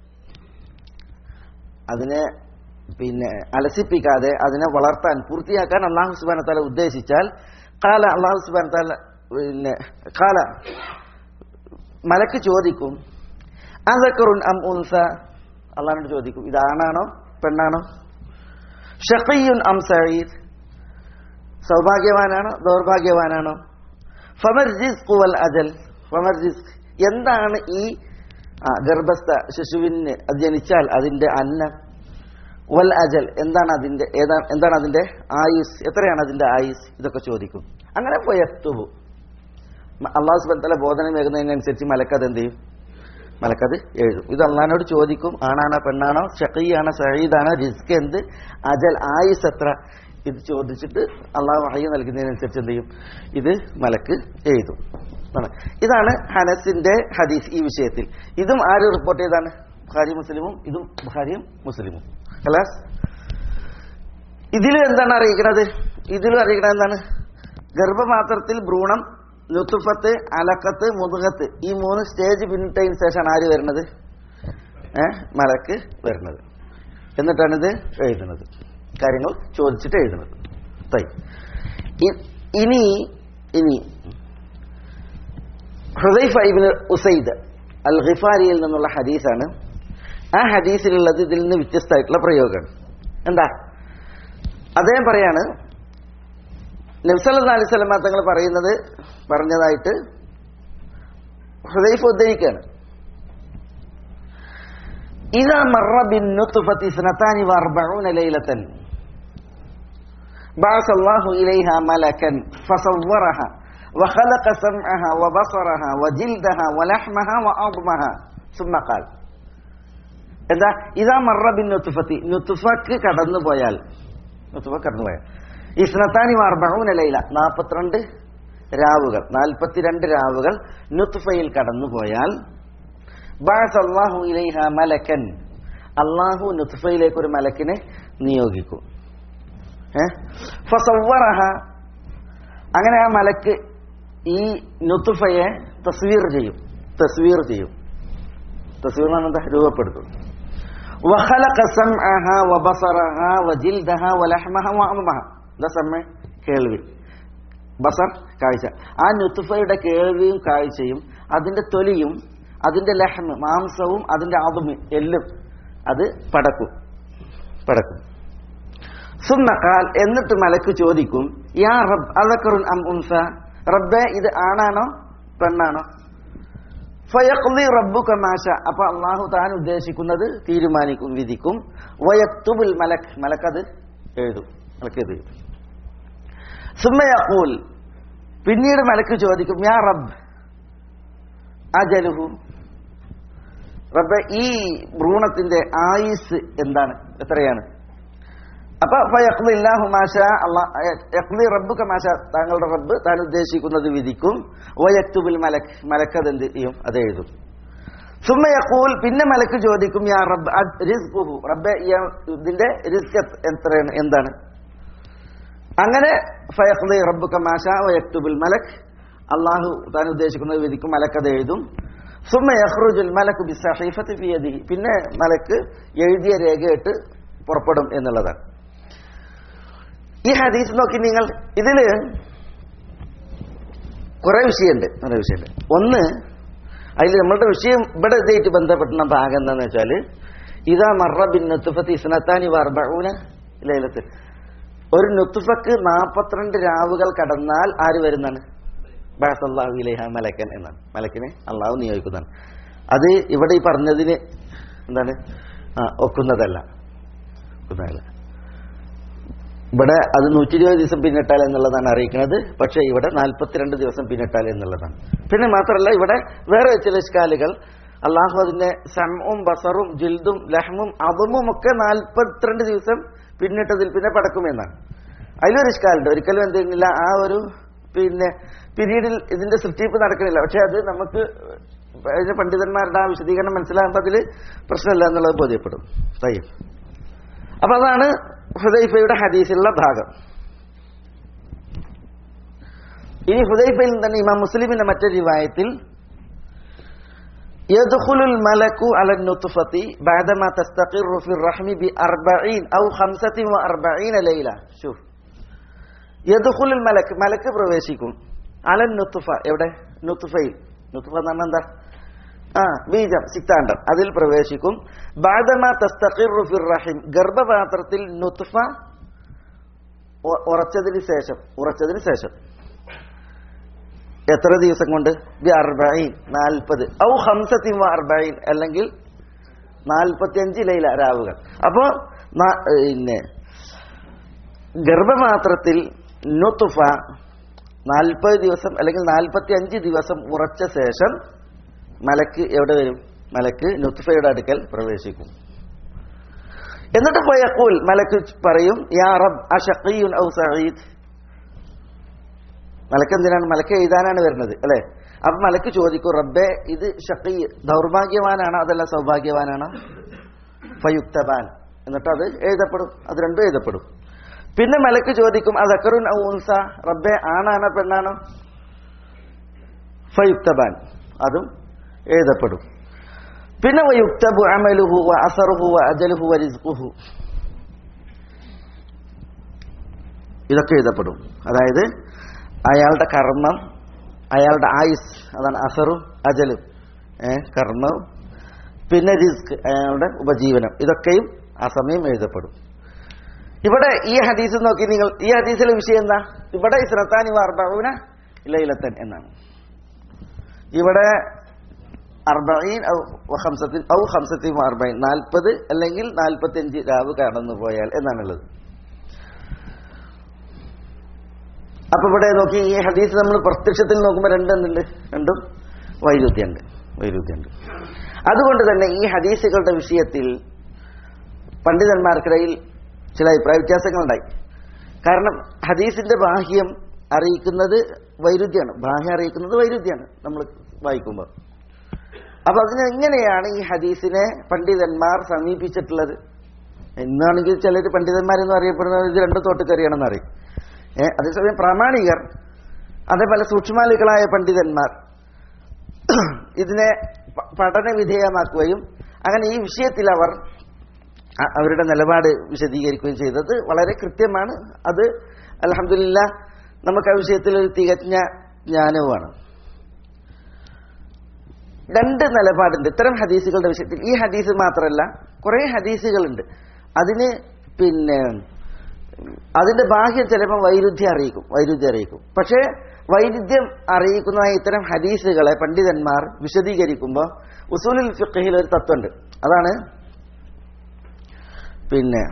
അതിനെ പിന്നെ അലസിപ്പിക്കാതെ അതിനെ വളർത്താൻ പൂർത്തിയാക്കാൻ അള്ളാഹു സുബാന താല ഉദ്ദേശിച്ചാൽ കാല അള്ളാഹു സുബാന താല പിന്നെ കാല മലക്ക് ചോദിക്കും അസക്കറുൻ അം ഉൻസ അള്ളാഹിനോട് ചോദിക്കും ഇത് ആണാണോ പെണ്ണാണോ ഷഖീയുൻ അം സഈദ് സൗഭാഗ്യവാനാണോ ദൗർഭാഗ്യവാനാണോ ഫമർ റിസ്ക് വൽ അജൽ ഫമർ റിസ്ക് എന്താണ് ഈ ആ, ഗർഭസ്ഥ ശിശുവിന് അത് ജനിച്ചാൽ അതിന്റെ അന്നം വൽ അജൽ എന്താണ് അതിന്റെ ഏതാ എന്താണ് അതിന്റെ ആയുസ് എത്രയാണ് അതിന്റെ ആയുസ് ഇതൊക്കെ ചോദിക്കും അങ്ങനെ പോയത്തുബു അള്ളാഹു സുബൻ തല ബോധനം വേകുന്നതിനനുസരിച്ച് മലക്കത് എന്ത് ചെയ്യും മലക്കത് എഴുതും ഇത് അള്ളഹാനോട് ചോദിക്കും ആണാണോ പെണ്ണാണോ ഷഖീയാണോ സഴീദാണോ റിസ്ക് എന്ത് അജൽ ആയുസ് എത്ര ഇത് ചോദിച്ചിട്ട് അള്ളാഹു വഹയ്യ നൽകുന്നതിനനുസരിച്ച് എന്ത് ചെയ്യും ഇത് മലക്ക് എഴുതും ആണ്. ഇതാണ് ഹനസിന്റെ ഹദീസ് ഈ വിഷയത്തിൽ ഇതും ആര് റിപ്പോർട്ട് ചെയ്താണ് ബുഖാരി മുസ്ലിമും ഇതും ബുഖാരിയും മുസ്ലിമും കലാസ് ഇതിലും എന്താണ് അറിയിക്കുന്നത് ഇതിലും അറിയിക്കുന്നത് എന്താണ് ഗർഭപാത്രത്തിൽ ഭ്രൂണം ലുത്തുഫത്ത് അലക്കത്ത് മുതുകത്ത് ഈ മൂന്ന് സ്റ്റേജ് പിന്നിട്ടതിന് ശേഷമാണ് ആര് വരുന്നത് ഏ മലക്ക് വരുന്നത് എന്നിട്ടാണ് ഇത് എഴുതുന്നത് കാര്യങ്ങൾ ചോദിച്ചിട്ട് എഴുതുന്നത് തൈ ഇ- ഇനി ഇനി ഹുദൈഫ ഇബ്നു ഉസൈദ് അൽ ഖിഫാരിയിൽ നിന്നുള്ള ഹദീസാണ് ആ ഹദീസിലുള്ളത് ഇതിൽ നിന്ന് വ്യത്യസ്തമായിട്ടുള്ള പ്രയോഗമാണ് എന്താ അദ്ദേഹം പറയാണ് നബ്സല്ലാ അലൈഹി സ്വലമ തങ്ങൾ പറയുന്നത് പറഞ്ഞതായിട്ട് ഹുദൈഫ ഉദ്ധരിക്കുകയാണ് إذا مر بالنطفة اثنتان وأربعون ليلة بعث الله إليها ملكا فصورها وخلق سمعها وبصرها وجلدها ولحمها وعظمها ثم قال എന്താ ഇതാ മറ ബിൻ നുത്തുഫത്തി നുത്തുഫക്ക് കടന്നു പോയാൽ നുത്തുഫ കടന്നു പോയാൽ ഇസ്നത്താനി അർബഊന ലൈല നാൽപ്പത്തിരണ്ട് രാവുകൾ നാൽപ്പത്തിരണ്ട് രാവുകൾ നുത്തുഫയിൽ കടന്നു പോയാൽ ബാസ് അള്ളാഹു ഇലൈഹ മലക്കൻ അള്ളാഹു നുത്തുഫയിലേക്ക് ഒരു മലക്കിനെ നിയോഗിക്കും ഏ? ഫസവ്വറഹ അങ്ങനെ ആ മലക്ക് ഈ നുത്തുഫയെ തസ്വീർ ചെയ്യും തസ്വീർ ചെയ്യും തസ്വീർ എന്ന് പറഞ്ഞാൽ എന്താ രൂപപ്പെടുത്തും وخلق سمعها وبصرها وجلدها ولحمها وعظمها എന്താ സമ്മ കേൾവി ബസർ കാഴ്ച ആ നുത്തുഫയുടെ കേൾവിയും കാഴ്ചയും അതിന്റെ തൊലിയും അതിന്റെ ലഹ്മ് മാംസവും അതിന്റെ അതുമി എല്ലും അത് പടക്കും പടക്കും സുന്നക്കാൽ എന്നിട്ട് മലക്ക് ചോദിക്കും യാ റബ്ബ് അലക്കറുൻ അം ഉൻസ റബ്ബെ ഇത് ആണാണോ പെണ്ണാണോ ഫയഖ്ലി റബ്ബുക മാഷ അപ്പൊ അള്ളാഹു താൻ ഉദ്ദേശിക്കുന്നത് തീരുമാനിക്കും വിധിക്കും വയത്തുബുൽ മലക് മലക്ക് അത് എഴുതും മലക്ക് ഇത് എഴുതും സുമ്മയഖൂൽ പിന്നീട് മലക്ക് ചോദിക്കും യാ റബ്ബ് അജലുഹു റബ്ബെ ഈ ഭ്രൂണത്തിന്റെ ആയുസ് എന്താണ് എത്രയാണ് അപ്പൊ ഫയഖ്ലില്ലാഹു മാഷ അല്ലാഹ് യഖ്ലി റബ്ബുക മാഷ താങ്കളുടെ റബ്ബ് താൻ ഉദ്ദേശിക്കുന്നത് വിധിക്കും വയക്തുബിൽ മലക് മലക്ക് അത് എന്ത് ചെയ്യും അത് എഴുതും സുമ്മ യഖൂൽ പിന്നെ മലക്ക് ചോദിക്കും യാ റബ്ബ് അദ് റിസ്ഖുഹു റബ്ബെ ഈ- ഇതിന്റെ റിസ്ക് എത്രയാണ് എന്താണ് അങ്ങനെ ഫയഖ്ലി റബ്ബുക മാഷ വയക്തുബിൽ മലക് അള്ളാഹു താൻ ഉദ്ദേശിക്കുന്നത് വിധിക്കും മലക്ക് അത് എഴുതും സുമ്മ യഖ്റുജുൽ മലക്ക് ബിസഹീഫത്തി ഫി യദിഹി പിന്നെ മലക്ക് എഴുതിയ രേഖയിട്ട് പുറപ്പെടും എന്നുള്ളതാണ് ഈ ഹദീസ് നോക്കി നിങ്ങൾ ഇതില് കുറെ വിഷയമുണ്ട് കുറെ വിഷയമുണ്ട് ഒന്ന് അതിൽ നമ്മളുടെ വിഷയം ഇവിടെ ഇതായിട്ട് ബന്ധപ്പെടുന്ന ഭാഗം എന്താണെന്ന് വെച്ചാൽ ഇതാ മറ ബിൻ നുത്തുഫത്ത് ഇസ്നത്താനി വർബൂന ലൈലത്തിൽ ഒരു നുത്തുഫക്ക് നാൽപ്പത്തിരണ്ട് രാവുകൾ കടന്നാൽ ആര് വരുന്നതാണ് ബാസല്ലാഹു ഇലൈഹ മലക്കൻ എന്നാണ് മലക്കിനെ അള്ളാഹു നിയോഗിക്കുന്നതാണ് അത് ഇവിടെ ഈ പറഞ്ഞതിന് എന്താണ് ആ ഒക്കുന്നതല്ല ഒക്കുന്നതല്ല ഇവിടെ അത് നൂറ്റി ഇരുപത് ദിവസം പിന്നിട്ടാൽ എന്നുള്ളതാണ് അറിയിക്കുന്നത് പക്ഷേ ഇവിടെ നാൽപ്പത്തിരണ്ട് ദിവസം പിന്നിട്ടാൽ എന്നുള്ളതാണ് പിന്നെ മാത്രമല്ല ഇവിടെ വേറെ ചില ഇഷ്കാലുകൾ അള്ളാഹു അതിന്റെ സമ്മും ബസറും ജിൽദും ലഹ്മും അവമും ഒക്കെ നാൽപ്പത്തിരണ്ട് ദിവസം പിന്നിട്ടതിൽ പിന്നെ പടക്കുമെന്നാണ് അതിലൊരു ഇഷ്കാലുണ്ട് ഒരിക്കലും എന്ത് ചെയ്യുന്നില്ല ആ ഒരു പിന്നെ പിരീഡിൽ ഇതിന്റെ സൃഷ്ടിപ്പ് നടക്കണില്ല പക്ഷെ അത് നമുക്ക് അതിന്റെ പണ്ഡിതന്മാരുടെ ആ വിശദീകരണം മനസ്സിലാകുമ്പോൾ അതിൽ പ്രശ്നമില്ല എന്നുള്ളത് ബോധ്യപ്പെടും തയ്യം അപ്പൊ അതാണ് ഹുദൈഫയുടെ ഹദീസിലുള്ള ഭാഗം ഇനി ഹുദൈഫയിൽ തന്നെ ഇമാം മുസ്ലിമിന്റെ മറ്റൊരു റിവായത്തിൽ يدخل الملك على النطفة بعدما تستقر في الرحم بأربعين أو خمسة وأربعين ليلة شوف يدخل الملك ملك പ്രവേശിക്കും على النطفة എവിടെ നുത്തുഫയിൽ നുത്തുഫ എന്ന് പറഞ്ഞാൽ എന്താ ആ ബീജം സിക്താണ്ടം അതിൽ പ്രവേശിക്കും ബാദമ തസ്തഖിറു ഫിർ റഹിം ഗർഭപാത്രത്തിൽ നുത്ഫ ഉ- ഉറച്ചതിന് ശേഷം ഉറച്ചതിന് ശേഷം എത്ര ദിവസം കൊണ്ട് ബി അർബഈൻ നാൽപ്പത് ഔ ഹംസത്തി അർബഈൻ അല്ലെങ്കിൽ നാൽപ്പത്തിയഞ്ച് ലൈല രാവുകൾ അപ്പോ നാ- പിന്നെ ഗർഭപാത്രത്തിൽ നുത്തുഫ നാൽപ്പത് ദിവസം അല്ലെങ്കിൽ നാൽപ്പത്തി അഞ്ച് ദിവസം ഉറച്ച ശേഷം മലക്ക് എവിടെ വരും മലക്ക് നുത്ഫയുടെ അടുക്കൽ പ്രവേശിക്കും എന്നിട്ട് ഫയഖൂൽ മലക്ക് പറയും യാ റബ് അഷഖിയുൻ ഔ സഈദ് മലക്ക് എന്തിനാണ് മലക്ക് എഴുതാനാണ് വരുന്നത് അല്ലെ അപ്പൊ മലക്ക് ചോദിക്കും റബ്ബെ ഇത് ഷഖീ ദൗർഭാഗ്യവാനാണോ അതല്ല സൗഭാഗ്യവാനാണോ ഫയുക്തബാൻ എന്നിട്ട് അത് എഴുതപ്പെടും അത് രണ്ടും എഴുതപ്പെടും പിന്നെ മലക്ക് ചോദിക്കും അതക്കറുൻ ഔ ഉൻസ റബ്ബെ ആണാണോ പെണ്ണാണോ ഫയുക്തബാൻ അതും എഴുതപ്പെടും പിന്നെ വയുക്തബു അമലുഹു വ അസറുഹു വ അജലുഹു വ റിസ്ഖുഹു ഇതൊക്കെ എഴുതപ്പെടും അതായത് അയാളുടെ കർമ്മം അയാളുടെ ആയുസ് അതാണ് അസറും അജലും ഏ കർമ്മവും പിന്നെ റിസ്ക് അയാളുടെ ഉപജീവനം ഇതൊക്കെയും ആ സമയം എഴുതപ്പെടും ഇവിടെ ഈ ഹദീസ് നോക്കി നിങ്ങൾ ഈ ഹദീസിലെ വിഷയം എന്താ ഇവിടെ ഇസ്രത്താനി വാർബൂന ലൈലത്തൻ എന്നാണ് ഇവിടെ അർബീൻ ഔ ഹംസത്തിൻ ഔ ഹംസത്തിൻ അർബൈൻ നാൽപ്പത് അല്ലെങ്കിൽ നാൽപ്പത്തിയഞ്ച് രാവ് കടന്നു പോയാൽ എന്നാണുള്ളത് അപ്പൊ ഇവിടെ നോക്കി ഈ ഹദീസ് നമ്മൾ പ്രത്യക്ഷത്തിൽ നോക്കുമ്പോൾ രണ്ടെന്നുണ്ട് രണ്ടും വൈരുദ്ധ്യമുണ്ട് വൈരുദ്ധ്യമുണ്ട് അതുകൊണ്ട് തന്നെ ഈ ഹദീസുകളുടെ വിഷയത്തിൽ പണ്ഡിതന്മാർക്കിടയിൽ ചില അഭിപ്രായ വ്യത്യാസങ്ങളുണ്ടായി കാരണം ഹദീസിന്റെ ബാഹ്യം അറിയിക്കുന്നത് വൈരുദ്ധ്യമാണ് ബാഹ്യം അറിയിക്കുന്നത് വൈരുദ്ധ്യമാണ് നമ്മൾ വായിക്കുമ്പോൾ അപ്പൊ അതിന് എങ്ങനെയാണ് ഈ ഹദീസിനെ പണ്ഡിതന്മാർ സമീപിച്ചിട്ടുള്ളത് എന്നാണെങ്കിൽ ചിലർ പണ്ഡിതന്മാരെന്ന് അറിയപ്പെടുന്നത് ഇത് രണ്ടു തോട്ടുകറിയാണെന്ന് അറിയും ഏഹ് അതേസമയം പ്രാമാണികർ അതേപോലെ സൂക്ഷ്മാലികളായ പണ്ഡിതന്മാർ ഇതിനെ പ- പഠന വിധേയമാക്കുകയും അങ്ങനെ ഈ വിഷയത്തിൽ അവർ അ- അവരുടെ നിലപാട് വിശദീകരിക്കുകയും ചെയ്തത് വളരെ കൃത്യമാണ് അത് അലഹമില്ല നമുക്ക് ആ വിഷയത്തിൽ ഒരു തികഞ്ഞ ജ്ഞാനവുമാണ് രണ്ട് നിലപാടുണ്ട് ഇത്തരം ഹദീസുകളുടെ വിഷയത്തിൽ ഈ ഹദീസ് മാത്രമല്ല കുറെ ഹദീസുകളുണ്ട് അതിന് പിന്നെ അതിന്റെ ബാഹ്യം ചിലപ്പോൾ വൈരുദ്ധ്യം അറിയിക്കും വൈരുദ്ധ്യം അറിയിക്കും പക്ഷേ വൈരുദ്ധ്യം അറിയിക്കുന്ന ഇത്തരം ഹദീസുകളെ പണ്ഡിതന്മാർ വിശദീകരിക്കുമ്പോൾ ഉസൂലുൽ ഫിഖഹിൽ ഒരു തത്വമുണ്ട് അതാണ് പിന്നെ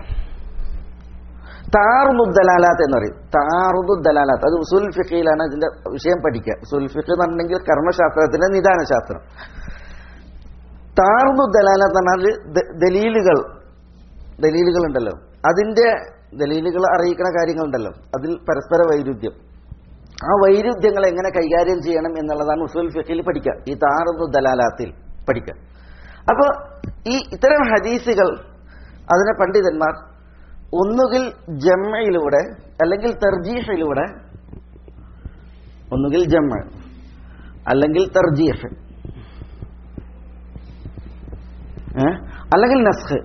താറുദലാലാത്ത് എന്ന് പറയും താറുദലാലാത്ത് അത് ഉസൂൽ ഫിഖയിലാണ് ഇതിന്റെ വിഷയം പഠിക്കുക ഉസൂൽ ഫിഖ് എന്ന് പറഞ്ഞിട്ടുണ്ടെങ്കിൽ കർമ്മശാസ്ത്രത്തിന്റെ നിദാന ശാസ്ത്രം താറുദലാലാത്ത് എന്ന് പറഞ്ഞാൽ ദ- ദലീലുകൾ ദലീലുകൾ ഉണ്ടല്ലോ അതിന്റെ ദലീലുകൾ അറിയിക്കുന്ന കാര്യങ്ങളുണ്ടല്ലോ അതിൽ പരസ്പര വൈരുദ്ധ്യം ആ വൈരുദ്ധ്യങ്ങൾ എങ്ങനെ കൈകാര്യം ചെയ്യണം എന്നുള്ളതാണ് ഉസൂൽ ഫിഖിൽ പഠിക്കുക ഈ താറുദു ദലാലാത്തിൽ പഠിക്കുക അപ്പോൾ ഈ ഇത്തരം ഹദീസുകൾ അതിനെ പണ്ഡിതന്മാർ ഒന്നുകിൽ ജമ്മയിലൂടെ അല്ലെങ്കിൽ തർജീഹിലൂടെ ഒന്നുകിൽ ജമ്മ അല്ലെങ്കിൽ തർജീഹ് ഏ? അല്ലെങ്കിൽ നസ്ഖ്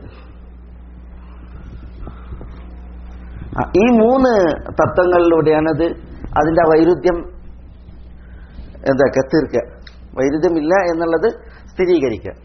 ആ, ഈ മൂന്ന് തത്വങ്ങളിലൂടെയാണത് അതിന്റെ ആ വൈരുദ്ധ്യം എന്തൊക്കെ തീർക്കുക വൈരുദ്ധ്യമില്ല എന്നുള്ളത് സ്ഥിരീകരിക്കുക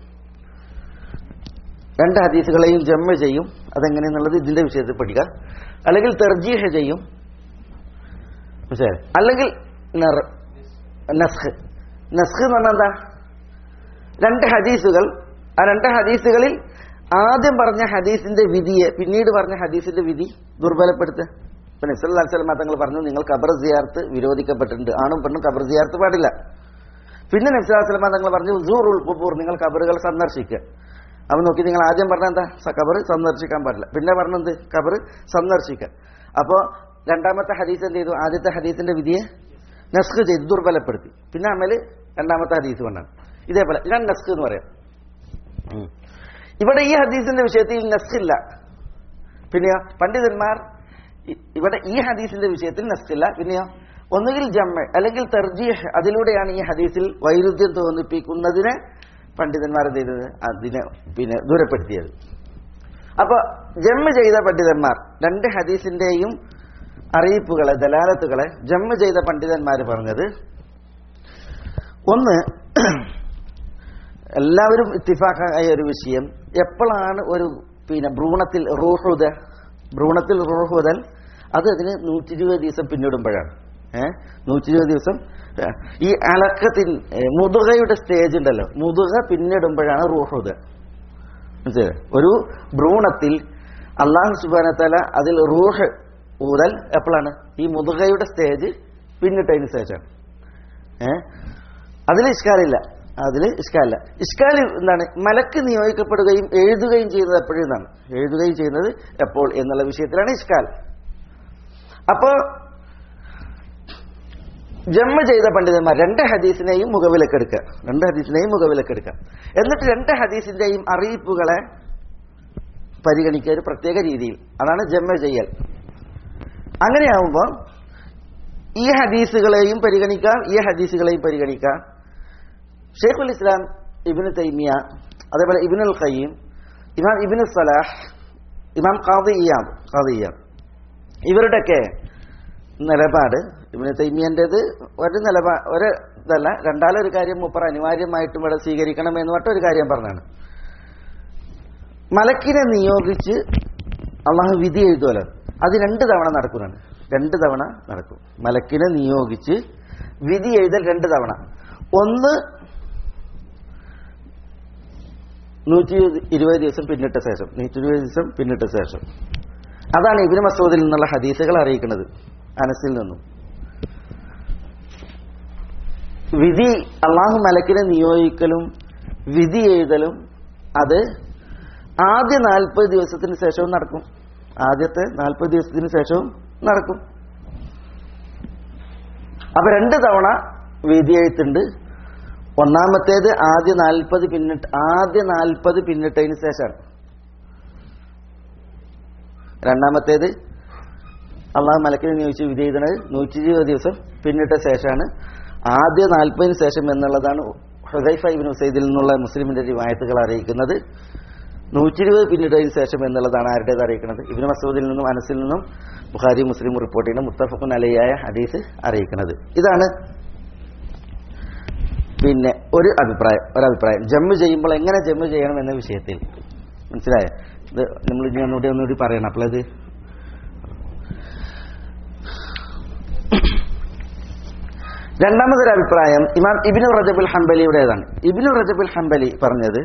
രണ്ട് ഹദീസുകളെയും ജമ്മ ചെയ്യും അതെങ്ങനെയെന്നുള്ളത് ഇതിന്റെ വിഷയത്തിൽ പഠിക്കുക അല്ലെങ്കിൽ തെർജീഹ ചെയ്യും മനസ്സിലായോ? അല്ലെങ്കിൽ നർ- നസ്ഖ് നസ്ഖ് എന്ന് പറഞ്ഞാൽ എന്താ രണ്ട് ഹദീസുകൾ ആ രണ്ട് ഹദീസുകളിൽ ആദ്യം പറഞ്ഞ ഹദീസിന്റെ വിധിയെ പിന്നീട് പറഞ്ഞ ഹദീസിന്റെ വിധി ദുർബലപ്പെടുത്തുക ഇപ്പൊ നബ്സല്ലാ സ്വലമ തങ്ങൾ പറഞ്ഞു നിങ്ങൾ ഖബർ സിയാർത്ത് വിരോധിക്കപ്പെട്ടിട്ടുണ്ട് ആണും പെണ്ണും ഖബർ സിയാർത്ത് പാടില്ല പിന്നെ നബ്സല്ലാ സ്വലമ തങ്ങൾ പറഞ്ഞു സൂറുൽ ഖുബൂർ നിങ്ങൾ ഖബറുകൾ സന്ദർശിക്കുക അവൻ നോക്കി നിങ്ങൾ ആദ്യം പറഞ്ഞ എന്താ ഖബർ സന്ദർശിക്കാൻ പാടില്ല പിന്നെ പറഞ്ഞത് ഖബർ സന്ദർശിക്കുക അപ്പോ രണ്ടാമത്തെ ഹദീസ് എന്ത് ചെയ്തു ആദ്യത്തെ ഹദീസിന്റെ വിധിയെ നസ്ഖ് ചെയ്ത് ദുർബലപ്പെടുത്തി പിന്നെ അമല് രണ്ടാമത്തെ ഹദീസ് കൊണ്ടാണ് ഇതേപോലെ ഞാൻ നസ്ഖ് എന്ന് പറയാം ഉം. ഇവിടെ ഈ ഹദീസിന്റെ വിഷയത്തിൽ നസ്ഖില്ല പിന്നെയോ പണ്ഡിതന്മാർ ഇ- ഇവിടെ ഈ ഹദീസിന്റെ വിഷയത്തിൽ നസ്ഖില്ല പിന്നെയോ ഒന്നുകിൽ ജമ്മ അല്ലെങ്കിൽ തെർജീഹ് അതിലൂടെയാണ് ഈ ഹദീസിൽ വൈരുദ്ധ്യം തോന്നിപ്പിക്കുന്നതിനെ പണ്ഡിതന്മാർ എന്ത് ചെയ്തത് അതിനെ പിന്നെ ദൂരപ്പെടുത്തിയത് അപ്പൊ ജമ്മ ചെയ്ത പണ്ഡിതന്മാർ രണ്ട് ഹദീസിന്റെയും അറിയിപ്പുകളെ ദലാലത്തുകളെ ജമ്മ ചെയ്ത പണ്ഡിതന്മാർ പറഞ്ഞത് ഒന്ന് എല്ലാവരും ഇത്തിഫാക്കായ ഒരു വിഷയം എപ്പോഴാണ് ഒരു പിന്നെ ഭ്രൂണത്തിൽ റൂഹുദ ഭ്രൂണത്തിൽ റൂഹുദൽ അത് അതിന് നൂറ്റി ഇരുപത് ദിവസം പിന്നിടുമ്പോഴാണ് ഏഹ് നൂറ്റി ഇരുപത് ദിവസം ഏ, ഈ അലക്കത്തിൻ ഏ, മുതുകയുടെ സ്റ്റേജ് ഉണ്ടല്ലോ മുതുക പിന്നിടുമ്പോഴാണ് റൂഹുദ മനസ്സിലായോ? ഒരു ഭ്രൂണത്തിൽ അള്ളാഹു സുബാനത്തല അതിൽ റൂഹ് ഊതൽ എപ്പോഴാണ് ഈ മുതുകയുടെ സ്റ്റേജ് പിന്നിട്ടതിന് ശേഷം ഏഹ് അതിൽ ഇഷ്കാലില്ല അതിൽ ഇഷ്കാലില്ല ഇഷ്കാൽ എന്താണ് മലക്ക് നിയോഗിക്കപ്പെടുകയും എഴുതുകയും ചെയ്യുന്നത് എപ്പോഴെന്നാണ് എഴുതുകയും ചെയ്യുന്നത് എപ്പോൾ എന്നുള്ള വിഷയത്തിലാണ് ഇഷ്കാൽ അപ്പോ ജമ്മ ചെയ്ത പണ്ഡിതന്മാർ രണ്ട് ഹദീസിനെയും മുഖവിലക്കെടുക്കുക രണ്ട് ഹദീസിനെയും മുഖവിലക്കെടുക്കുക എന്നിട്ട് രണ്ട് ഹദീസിന്റെയും അറിയിപ്പുകളെ പരിഗണിക്കുക ഒരു പ്രത്യേക രീതിയിൽ അതാണ് ജമ്മ ചെയ്യൽ അങ്ങനെയാവുമ്പോൾ ഈ ഹദീസുകളെയും പരിഗണിക്കാം ഈ ഹദീസുകളെയും പരിഗണിക്കാം ഷെയ്ഖുൽ ഇസ്ലാം ഇബിന് തൈമിയ അതേപോലെ ഇബിനുൽ ഖയ്യീം ഇമാം ഇബിന് സലാഹ് ഇമാം ഖാദി ഇയാബ് ഖാദി ഇയാബ് ഇവരുടെയൊക്കെ നിലപാട് ഇബിന് തൈമിയൻ്റെത് ഒരു നിലപാ ഒരു ഇതല്ല രണ്ടാലൊരു കാര്യം മുപ്പർ അനിവാര്യമായിട്ടും ഇവിടെ സ്വീകരിക്കണം എന്ന് പറഞ്ഞ ഒരു കാര്യം പറഞ്ഞാണ് മലക്കിനെ നിയോഗിച്ച് അള്ളാഹു വിധി എഴുതുമല്ലോ അത് രണ്ട് തവണ നടക്കുന്നതാണ് രണ്ട് തവണ നടക്കും മലക്കിനെ നിയോഗിച്ച് വിധി എഴുതൽ രണ്ട് തവണ ഒന്ന് നൂറ്റി ഇരുപത് ദിവസം പിന്നിട്ട ശേഷം നൂറ്റി ഇരുപത് ദിവസം പിന്നിട്ട ശേഷം അതാണ് ഇബിന് മസൂദിൽ നിന്നുള്ള ഹദീസുകൾ അറിയിക്കുന്നത് അനസിൽ നിന്നും വിധി അള്ളാഹു മലക്കിനെ നിയോഗിക്കലും വിധി എഴുതലും അത് ആദ്യ നാൽപ്പത് ദിവസത്തിന് ശേഷവും നടക്കും ആദ്യത്തെ നാൽപ്പത് ദിവസത്തിന് ശേഷവും നടക്കും അപ്പൊ രണ്ട് തവണ വിധി എഴുത്തുണ്ട് ഒന്നാമത്തേത് ആദ്യ നാൽപ്പത് പിന്നിട്ട് ആദ്യ നാൽപ്പത് പിന്നിട്ടതിന് ശേഷമാണ് രണ്ടാമത്തേത് അള്ളാഹു മലക്കിനെ നിയോഗിച്ച് വിധി എഴുതുന്നത് നൂറ്റി ഇരുപത് ദിവസം പിന്നിട്ട ശേഷമാണ് ആദ്യ നാൽപ്പതിന് ശേഷം എന്നുള്ളതാണ് ഹുദൈഫ ഇബിൻ ഹുസൈദിൽ നിന്നുള്ള മുസ്ലിമിന്റെ റിവായത്തുകൾ അറിയിക്കുന്നത് നൂറ്റി ഇരുപത് പിന്നിട്ടതിന് ശേഷം എന്നുള്ളതാണ് ആരുടേത് അറിയിക്കുന്നത് ഇബിന് മസൂദിൽ നിന്നും അനസിൽ നിന്നും ബുഖാരി മുസ്ലിം റിപ്പോർട്ട് ചെയ്യുന്ന മുത്തഫഖുൻ അലയായ ഹദീസ് അറിയിക്കുന്നത് ഇതാണ് പിന്നെ ഒരു അഭിപ്രായം ഒരഭിപ്രായം ജമ്മ് ചെയ്യുമ്പോൾ എങ്ങനെ ജമ്മ് ചെയ്യണം എന്ന വിഷയത്തിൽ മനസ്സിലായോ ഇത് നമ്മൾ ഇനി ഒന്നുകൂടി ഒന്നുകൂടി പറയണം അപ്പോഴത് രണ്ടാമതൊരു അഭിപ്രായം ഇമാം ഇബിനു റജബുൽ ഹംബലിയുടേതാണ് ഇബിനു റജബുൽ ഹംബലി പറഞ്ഞത്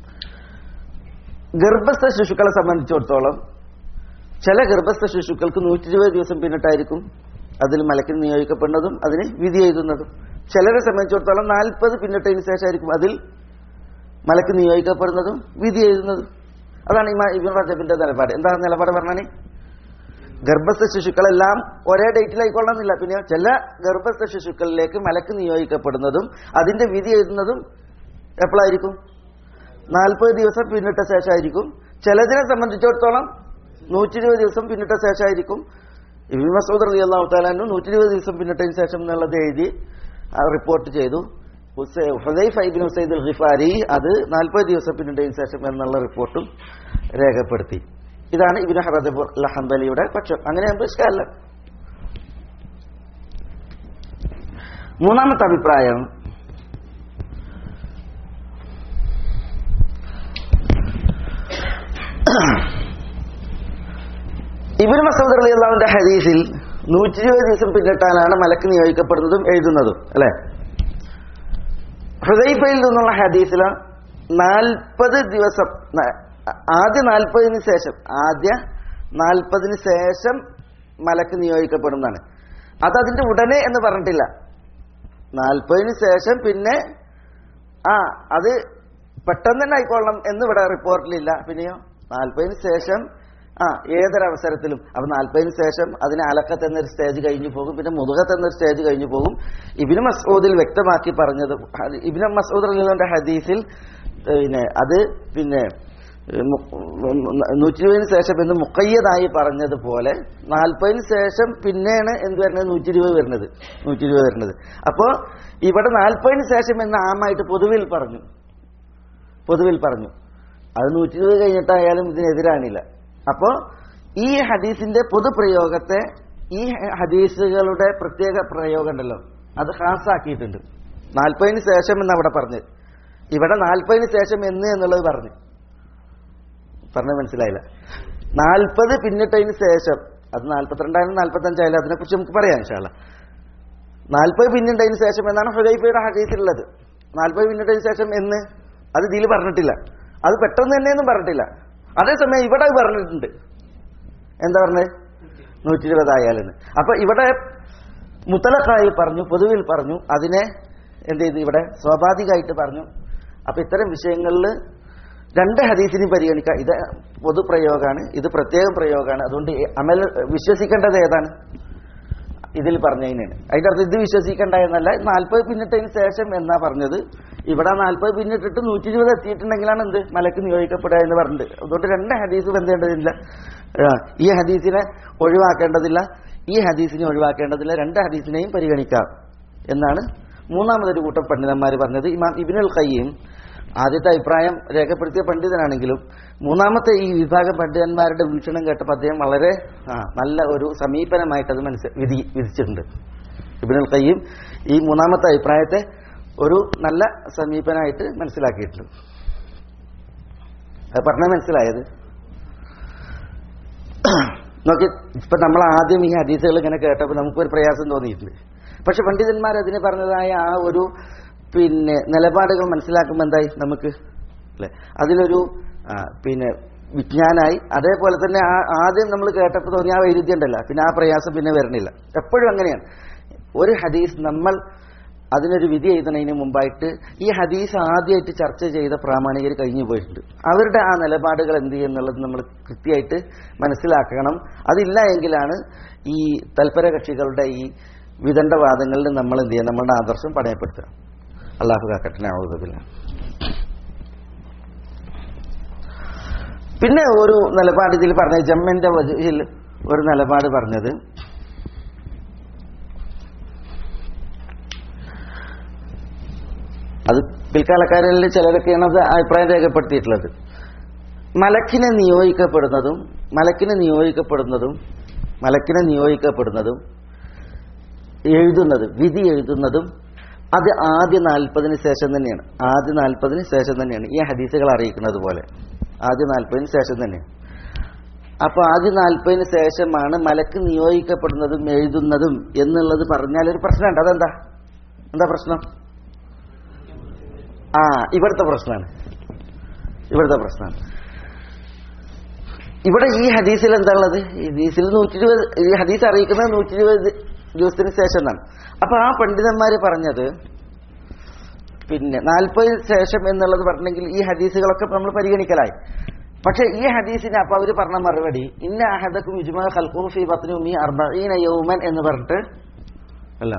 ഗർഭസ്ഥ ശിശുക്കളെ സംബന്ധിച്ചിടത്തോളം ചില ഗർഭസ്ഥ ശിശുക്കൾക്ക് നൂറ്റി ഇരുപത് ദിവസം പിന്നിട്ടായിരിക്കും അതിൽ മലക്കിന് നിയോഗിക്കപ്പെടുന്നതും അതിന് വിധി എഴുതുന്നതും ചിലരെ സംബന്ധിച്ചിടത്തോളം നാൽപ്പത് പിന്നിട്ടതിന് ശേഷമായിരിക്കും അതിൽ മലക്ക് നിയോഗിക്കപ്പെടുന്നതും വിധി എഴുതുന്നതും അതാണ് ഇമാ ഇബിൻ റജബിന്റെ നിലപാട് എന്താ നിലപാട് പറഞ്ഞാൽ ഗർഭസ്ഥ ശിശുക്കളെല്ലാം ഒരേ ഡേറ്റിലായിക്കൊള്ളണമെന്നില്ല പിന്നെ ചില ഗർഭസ്ഥ ശിശുക്കളിലേക്ക് മലക്ക് നിയോഗിക്കപ്പെടുന്നതും അതിന്റെ വിധി എഴുതുന്നതും എപ്പോഴായിരിക്കും നാൽപ്പത് ദിവസം പിന്നിട്ട ശേഷമായിരിക്കും ചിലതിനെ സംബന്ധിച്ചിടത്തോളം നൂറ്റി ഇരുപത് ദിവസം പിന്നിട്ട ശേഷമായിരിക്കും ഇബിൻ മസൂദ് അലി അള്ളാഹു താലാനും നൂറ്റി ഇരുപത് ദിവസം പിന്നിട്ടതിന് ശേഷം എന്നുള്ളത് എഴുതി ആ റിപ്പോർട്ട് ചെയ്തു ഹുസൈ ഹുദൈഫ് ഇബിൻ ഹുസൈദ് അൽ ഖിഫാരി അത് നാൽപ്പത് ദിവസം പിന്നിട്ടതിന് ശേഷം എന്നുള്ള റിപ്പോർട്ടും രേഖപ്പെടുത്തി ഇതാണ് ഇബിൻ ഹറദബ് ഹംബലിയുടെ പക്ഷം അങ്ങനെ ഇഷ്ടമല്ല മൂന്നാമത്തെ അഭിപ്രായം ഹദീസിൽ നൂറ്റി ഇരുപത് ദിവസം പിന്നിട്ടാലാണ് മലക്ക് നിയോഗിക്കപ്പെടുന്നതും എഴുതുന്നതും അല്ലെ ഹൃദയഫയിൽ നിന്നുള്ള ഹദീസിൽ നാൽപ്പത് ദിവസം ന- ആദ്യ നാൽപ്പതിന് ശേഷം ആദ്യ നാൽപ്പതിന് ശേഷം മലക്ക് നിയോഗിക്കപ്പെടുന്നതാണ് അത് അതിന്റെ ഉടനെ എന്ന് പറഞ്ഞിട്ടില്ല നാൽപ്പതിന് ശേഷം പിന്നെ ആ അത് പെട്ടെന്ന് തന്നെ ആയിക്കൊള്ളണം എന്ന് ഇവിടെ റിപ്പോർട്ടിലില്ല പിന്നെയോ നാൽപ്പതിന് ശേഷം ആ ഏതൊരവസരത്തിലും അപ്പൊ നാൽപ്പതിന് ശേഷം അതിന് അലക്കത്ത് എന്നൊരു സ്റ്റേജ് കഴിഞ്ഞു പോകും പിന്നെ മുതുകത്ത് എന്നൊരു സ്റ്റേജ് കഴിഞ്ഞു പോകും ഇബിന് മസൂദിൽ വ്യക്തമാക്കി പറഞ്ഞത് അത് ഇബിന് മസൂദ് അലിന്റെ ഹദീസിൽ ഏഹ്, പിന്നെ അത് പിന്നെ നൂറ്റി ഇരുപതിന് ശേഷം എന്ന് മുക്കയ്യതായി പറഞ്ഞതുപോലെ നാൽപ്പതിന് ശേഷം പിന്നെയാണ് എന്ത് വരുന്നത് നൂറ്റി ഇരുപത് വരുന്നത് നൂറ്റി ഇരുപത് വരുന്നത് അപ്പോ ഇവിടെ നാൽപ്പതിന് ശേഷം എന്ന് ആമായിട്ട് പൊതുവിൽ പറഞ്ഞു പൊതുവിൽ പറഞ്ഞു അത് നൂറ്റി ഇരുപത് കഴിഞ്ഞിട്ടായാലും ഇതിനെതിരാണില്ല അപ്പോ ഈ ഹദീസിന്റെ പൊതുപ്രയോഗത്തെ ഈ ഹദീസുകളുടെ പ്രത്യേക പ്രയോഗം ഉണ്ടല്ലോ അത് ഹാസാക്കിയിട്ടുണ്ട് നാൽപ്പതിന് ശേഷം എന്ന് അവിടെ പറഞ്ഞു ഇവിടെ നാൽപ്പതിന് ശേഷം എന്ന് എന്നുള്ളത് പറഞ്ഞു പറഞ്ഞത് മനസ്സിലായില്ല നാൽപ്പത് പിന്നിട്ടതിന് ശേഷം അത് നാൽപ്പത്തിരണ്ടായാലും നാൽപ്പത്തഞ്ചായാലും അതിനെക്കുറിച്ച് നമുക്ക് പറയാം ഇൻഷാല്ല നാൽപ്പത് പിന്നിട്ടതിന് ശേഷം എന്നാണ് ഹുദൈഫയുടെ ഹദീസിലുള്ളത് നാൽപ്പത് പിന്നിട്ടതിന് ശേഷം എന്ന് അത് ഇതിൽ പറഞ്ഞിട്ടില്ല അത് പെട്ടെന്ന് തന്നെയൊന്നും പറഞ്ഞിട്ടില്ല അതേസമയം ഇവിടെ അത് പറഞ്ഞിട്ടുണ്ട് എന്താ പറഞ്ഞത് നൂറ്റി ഇരുപതായാലെന്ന് അപ്പൊ ഇവിടെ മുത്തലക്കായി പറഞ്ഞു പൊതുവിൽ പറഞ്ഞു അതിനെ എന്ത് ചെയ്തു ഇവിടെ സ്വാഭാവികമായിട്ട് പറഞ്ഞു അപ്പൊ ഇത്തരം വിഷയങ്ങളിൽ രണ്ട് ഹദീസിനും പരിഗണിക്കാം ഇത് പൊതുപ്രയോഗമാണ് ഇത് പ്രത്യേക പ്രയോഗമാണ് അതുകൊണ്ട് ഈ അമൽ വിശ്വസിക്കേണ്ടത് ഏതാണ് ഇതിൽ പറഞ്ഞതിനാണ് അതിന്റെ അർത്ഥം ഇത് വിശ്വസിക്കേണ്ട എന്നല്ല നാൽപ്പത് പിന്നിട്ടതിന് ശേഷം എന്നാ പറഞ്ഞത് ഇവിടെ നാൽപ്പത് പിന്നിട്ടിട്ട് നൂറ്റി ഇരുപത് എത്തിയിട്ടുണ്ടെങ്കിലാണ് എന്ത് മലക്ക് നിയോഗിക്കപ്പെടുക എന്ന് പറഞ്ഞിട്ട് അതുകൊണ്ട് രണ്ട് ഹദീസ് ബന്ധേണ്ടതില്ല ആ, ഈ ഹദീസിനെ ഒഴിവാക്കേണ്ടതില്ല ഈ ഹദീസിനെ ഒഴിവാക്കേണ്ടതില്ല രണ്ട് ഹദീസിനെയും പരിഗണിക്കാം എന്നാണ് മൂന്നാമതൊരു കൂട്ടം പണ്ഡിതന്മാർ പറഞ്ഞത് ഇമാം ഇബിനുൽ ഖയ്യും ആദ്യത്തെ അഭിപ്രായം രേഖപ്പെടുത്തിയ പണ്ഡിതനാണെങ്കിലും മൂന്നാമത്തെ ഈ വിഭാഗം പണ്ഡിതന്മാരുടെ വീക്ഷണം കേട്ടപ്പോൾ അദ്ദേഹം വളരെ ആ, നല്ല ഒരു സമീപനമായിട്ട് അത് മനസ്സ് വിധി വിധിച്ചിട്ടുണ്ട് ഇബിനുൽ ഖയ്യും ഈ മൂന്നാമത്തെ അഭിപ്രായത്തെ ഒരു നല്ല സമീപനമായിട്ട് മനസ്സിലാക്കിയിട്ടുണ്ട് അത് പറഞ്ഞാൽ മനസ്സിലായത് നോക്കി ഇപ്പൊ നമ്മൾ ആദ്യം ഈ ഹദീസുകൾ ഇങ്ങനെ കേട്ടപ്പോൾ നമുക്കൊരു പ്രയാസം തോന്നിയിട്ടുണ്ട് പക്ഷെ പണ്ഡിതന്മാർ അതിന് പറഞ്ഞതായ ആ ഒരു പിന്നെ നിലപാടുകൾ മനസ്സിലാക്കുമ്പോൾ എന്തായി നമുക്ക് അല്ലെ അതിലൊരു ആ, പിന്നെ വിജ്ഞാനായി അതേപോലെ തന്നെ ആ ആദ്യം നമ്മൾ കേട്ടപ്പോൾ തോന്നിയ ആ വൈരുദ്ധ്യം ഉണ്ടല്ലോ പിന്നെ ആ പ്രയാസം പിന്നെ വരണില്ല എപ്പോഴും അങ്ങനെയാണ് ഒരു ഹദീസ് നമ്മൾ അതിനൊരു വിധി എഴുതുന്നതിന് മുമ്പായിട്ട് ഈ ഹദീസ് ആദ്യമായിട്ട് ചർച്ച ചെയ്ത പ്രാമാണികർ കഴിഞ്ഞു പോയിട്ടുണ്ട് അവരുടെ ആ നിലപാടുകൾ എന്ത് ചെയ്യുന്നുള്ളത് നമ്മൾ കൃത്യമായിട്ട് മനസ്സിലാക്കണം അതില്ല എങ്കിലാണ് ഈ തൽപര കക്ഷികളുടെ ഈ വിദണ്ഡവാദങ്ങളിൽ നമ്മൾ എന്ത് ചെയ്യുക നമ്മളുടെ ആദർശം പണയപ്പെടുത്തുക അള്ളാഹു കാക്കട്ടിനെ ഔദബില്ല പിന്നെ ഒരു നിലപാട് ഇതിൽ പറഞ്ഞ ജമ്മിന്റെ വജഹിൽ ഒരു നിലപാട് പറഞ്ഞത് അത് പിൽക്കാലക്കാരിൽ ചിലരൊക്കെയാണ് അത് അഭിപ്രായം രേഖപ്പെടുത്തിയിട്ടുള്ളത് മലക്കിനെ നിയോഗിക്കപ്പെടുന്നതും മലക്കിനെ നിയോഗിക്കപ്പെടുന്നതും മലക്കിനെ നിയോഗിക്കപ്പെടുന്നതും എഴുതുന്നത് വിധി എഴുതുന്നതും അത് ആദ്യ നാൽപ്പതിന് ശേഷം തന്നെയാണ് ആദ്യ നാൽപ്പതിന് ശേഷം തന്നെയാണ് ഈ ഹദീസുകൾ അറിയിക്കുന്നത് പോലെ ആദ്യ നാൽപ്പതിന് ശേഷം തന്നെയാണ് അപ്പൊ ആദ്യ നാൽപ്പതിന് ശേഷമാണ് മലക്ക് നിയോഗിക്കപ്പെടുന്നതും എഴുതുന്നതും എന്നുള്ളത് പറഞ്ഞാൽ ഒരു പ്രശ്നമുണ്ട് അതെന്താ എന്താ പ്രശ്നം ആ ഇവിടുത്തെ പ്രശ്നമാണ് ഇവിടുത്തെ പ്രശ്നമാണ് ഇവിടെ ഈ ഹദീസിൽ എന്താ ഉള്ളത് ഈ ഹദീസിൽ നൂറ്റി ഇരുപത് ഈ ഹദീസ് അറിയിക്കുന്നത് നൂറ്റി ഇരുപത് ദിവസത്തിന് ശേഷം എന്നാണ് അപ്പൊ ആ പണ്ഡിതന്മാര് പറഞ്ഞത് പിന്നെ നാൽപ്പതിന് ശേഷം എന്നുള്ളത് പറഞ്ഞെങ്കിൽ ഈ ഹദീസുകളൊക്കെ നമ്മൾ പരിഗണിക്കലായി പക്ഷെ ഈ ഹദീസിന് അപ്പൊ അവര് പറഞ്ഞ മറുപടി ഇന്ന അഹദക്കും യുജ്മ ഖൽഖുഹു ഫീ ബത്നി ഉമ്മി അർബഈന യൗമൻ എന്ന് പറഞ്ഞിട്ട് അല്ല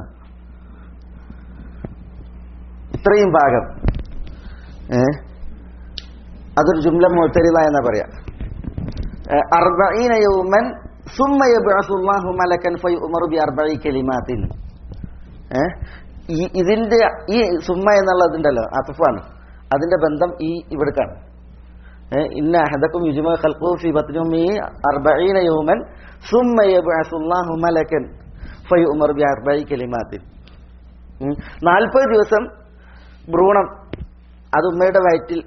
ഇത്രയും ഭാഗം ഏ അതൊരു ജുംല മുത്തരിത എന്നാ പറയാ ഏ, അർബഈന യൗമൻ സുമ്മ യബ്അസുല്ലാഹു മലക്കൻ ഫയുമറു ബി അർബഈ കലിമാത്തിൻ ഏ ഈ ഇതിന്റെ ഈ സുമ്മ എന്നുള്ളതുണ്ടല്ലോ അത്തഫാണ് അതിന്റെ ബന്ധം ഈ ഇവിടേക്കാണ് ഏ, ഇന്ന അഹദക്കും യുജ്മ ഖൽഖുഹു ഫീ ബത്നി ഉമ്മി അർബഈന യൗമൻ സുമ്മ യബ്അസുല്ലാഹു മലക്കൻ ഫയുമറു ബി അർബഈ കലിമാത്തിൻ നാൽപ്പത് ദിവസം ഭ്രൂണം അത് ഉമ്മയുടെ വയറ്റിൽ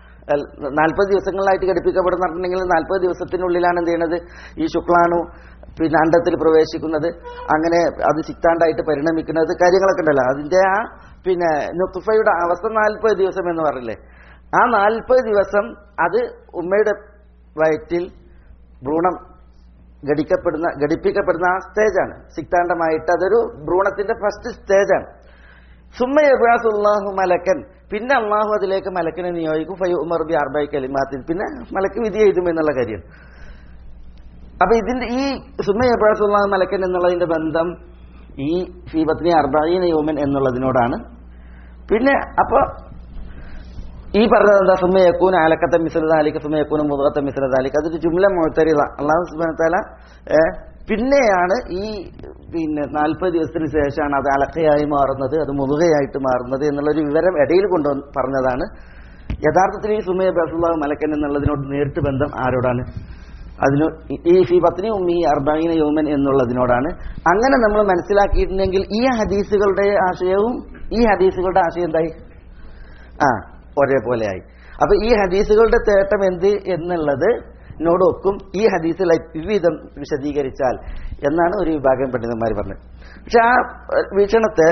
നാൽപ്പത് ദിവസങ്ങളിലായിട്ട് ഘടിപ്പിക്കപ്പെടുന്നുണ്ടെങ്കിൽ നാൽപ്പത് ദിവസത്തിനുള്ളിലാണ് എന്ത് ചെയ്യണത് ഈ ശുക്ലാണു പിന്നെ അണ്ടത്തിൽ പ്രവേശിക്കുന്നത് അങ്ങനെ അത് സിക്താണ്ടായിട്ട് പരിണമിക്കുന്നത് കാര്യങ്ങളൊക്കെ ഉണ്ടല്ലോ അതിന്റെ ആ പിന്നെ നുത്തുഫയുടെ അവസ്ഥ നാൽപ്പത് ദിവസം എന്ന് പറഞ്ഞില്ലേ ആ നാൽപ്പത് ദിവസം അത് ഉമ്മയുടെ വയറ്റിൽ ഭ്രൂണം ഘടിക്കപ്പെടുന്ന ഘടിപ്പിക്കപ്പെടുന്ന ആ സ്റ്റേജാണ് സിക്താണ്ഡമായിട്ട് അതൊരു ഭ്രൂണത്തിന്റെ ഫസ്റ്റ് സ്റ്റേജാണ് സുമ്മയബാസുല്ലാഹു മലക്കൻ പിന്നെ അള്ളാഹു അതിലേക്ക് മലക്കിനെ നിയോഗിക്കും ഫൈ ഉമർ ബി അർബൈ കലിമാത്തിൽ പിന്നെ മലക്ക് വിധി എഴുതും എന്നുള്ള കാര്യം അപ്പൊ ഇതിന്റെ ഈ സുമ്മയബാസുല്ലാഹു മലക്കൻ എന്നുള്ളതിന്റെ ബന്ധം ഈ ഫീബത്തിനെ അർബീന യോമൻ എന്നുള്ളതിനോടാണ് പിന്നെ അപ്പൊ ഈ പറഞ്ഞത് എന്താ സുമ്മയക്കൂൻ അലക്കത്തെ മിശ്രതാലിക്ക് സുമ്മയക്കൂൻ മുതലത്തെ മിശ്രതാലിക്ക് അതൊരു ജുംല മുഴത്തരിത അള്ളാഹു സുബാനത്താല പിന്നെയാണ് ഈ പിന്നെ നാൽപ്പത് ദിവസത്തിന് ശേഷമാണ് അത് അലക്കയായി മാറുന്നത് അത് മുതുകയായിട്ട് മാറുന്നത് എന്നുള്ളൊരു വിവരം ഇടയിൽ കൊണ്ടുവന്ന് പറഞ്ഞതാണ് യഥാർത്ഥത്തിൽ ഈ സുമയ ബസുല്ലാഹു മലക്കൻ എന്നുള്ളതിനോട് നേരിട്ട് ബന്ധം ആരോടാണ് അതിന് ഈ ഫി പത്നി ഉമ്മി അർബീന യോമൻ എന്നുള്ളതിനോടാണ് അങ്ങനെ നമ്മൾ മനസ്സിലാക്കിയിട്ടുണ്ടെങ്കിൽ ഈ ഹദീസുകളുടെ ആശയവും ഈ ഹദീസുകളുടെ ആശയം എന്തായി ആ ഒരേപോലെയായി അപ്പൊ ഈ ഹദീസുകളുടെ തേട്ടം എന്ത് എന്നുള്ളത് നോടൊക്കും ഈ ഹദീസിൽ വിവിധം വിശദീകരിച്ചാൽ എന്നാണ് ഒരു വിഭാഗം പണ്ഡിതന്മാർ പറഞ്ഞത് പക്ഷെ ആ വീക്ഷണത്തെ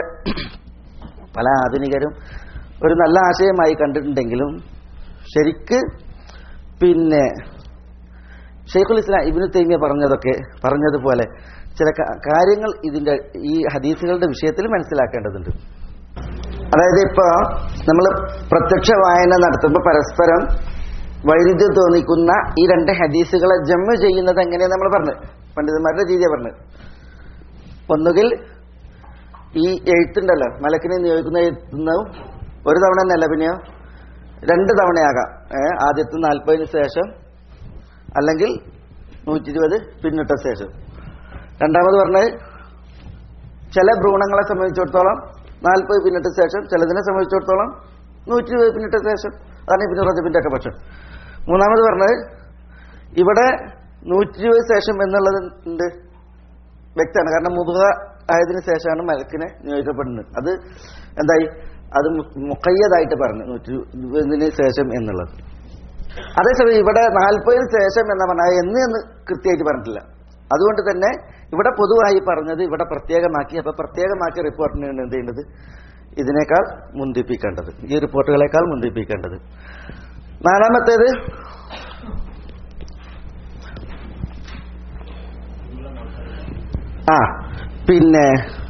പല ആധുനികരും ഒരു നല്ല ആശയമായി കണ്ടിട്ടുണ്ടെങ്കിലും ശരിക്ക് പിന്നെ ഷെയ്ഖുൽ ഇസ്ലാം ഇബിനു തൈമിയ പറഞ്ഞതൊക്കെ പറഞ്ഞതുപോലെ ചില കാര്യങ്ങൾ ഇതിന്റെ ഈ ഹദീസുകളുടെ വിഷയത്തിൽ മനസ്സിലാക്കേണ്ടതുണ്ട് അതായത് ഇപ്പൊ നമ്മൾ പ്രത്യക്ഷ വായന നടത്തുമ്പോൾ പരസ്പരം വൈരുദ്ധ്യം തോന്നിക്കുന്ന ഈ രണ്ട് ഹദീസുകളെ ജമ്മു ചെയ്യുന്നത് എങ്ങനെയാണ് നമ്മൾ പറഞ്ഞു പണ്ഡിതന്മാരുടെ രീതിയാണ് പറഞ്ഞത് ഒന്നുകിൽ ഈ എഴുത്തുണ്ടല്ലോ മലക്കിനെ നിയോഗിക്കുന്ന എഴുത്തുന്നതും ഒരു തവണ എന്നല്ല പിന്നെയോ രണ്ട് തവണയാകാം ഏഹ് ആദ്യത്തെ നാൽപ്പതിന് ശേഷം അല്ലെങ്കിൽ നൂറ്റി ഇരുപത് പിന്നിട്ട ശേഷം രണ്ടാമത് പറഞ്ഞത് ചില ഭ്രൂണങ്ങളെ സംബന്ധിച്ചിടത്തോളം നാൽപ്പത് പിന്നിട്ട ശേഷം ചിലതിനെ സംബന്ധിച്ചിടത്തോളം നൂറ്റി ഇരുപത് പിന്നിട്ട ശേഷം അതാണ് ഇബിന് റജബിന്റെ ഒക്കെ പക്ഷം മൂന്നാമത് പറഞ്ഞത് ഇവിടെ നൂറ്റി ഇരുപത് ശേഷം എന്നുള്ളത് ഉണ്ട് വ്യക്തമാണ് കാരണം മുതുക ആയതിനു ശേഷമാണ് മലക്കിനെ നിയോഗിക്കപ്പെടുന്നത് അത് എന്തായി അത് മുക്കയ്യതായിട്ട് പറഞ്ഞു നൂറ്റി ഇരുപതിന് ശേഷം എന്നുള്ളത് അതേസമയം ഇവിടെ നാൽപ്പതിന് ശേഷം എന്ന് പറഞ്ഞാൽ എന്ന് എന്ന് കൃത്യമായിട്ട് പറഞ്ഞിട്ടില്ല അതുകൊണ്ട് തന്നെ ഇവിടെ പൊതുവായി പറഞ്ഞത് ഇവിടെ പ്രത്യേകമാക്കി അപ്പൊ പ്രത്യേകമാക്കിയ റിപ്പോർട്ടിനാണ് എന്ത് ചെയ്യേണ്ടത് ഇതിനേക്കാൾ മുന്തിപ്പിക്കേണ്ടത് ഈ റിപ്പോർട്ടുകളെക്കാൾ മുന്തിപ്പിക്കേണ്ടത് നാലാമത്തേത് ആ പിന്നെ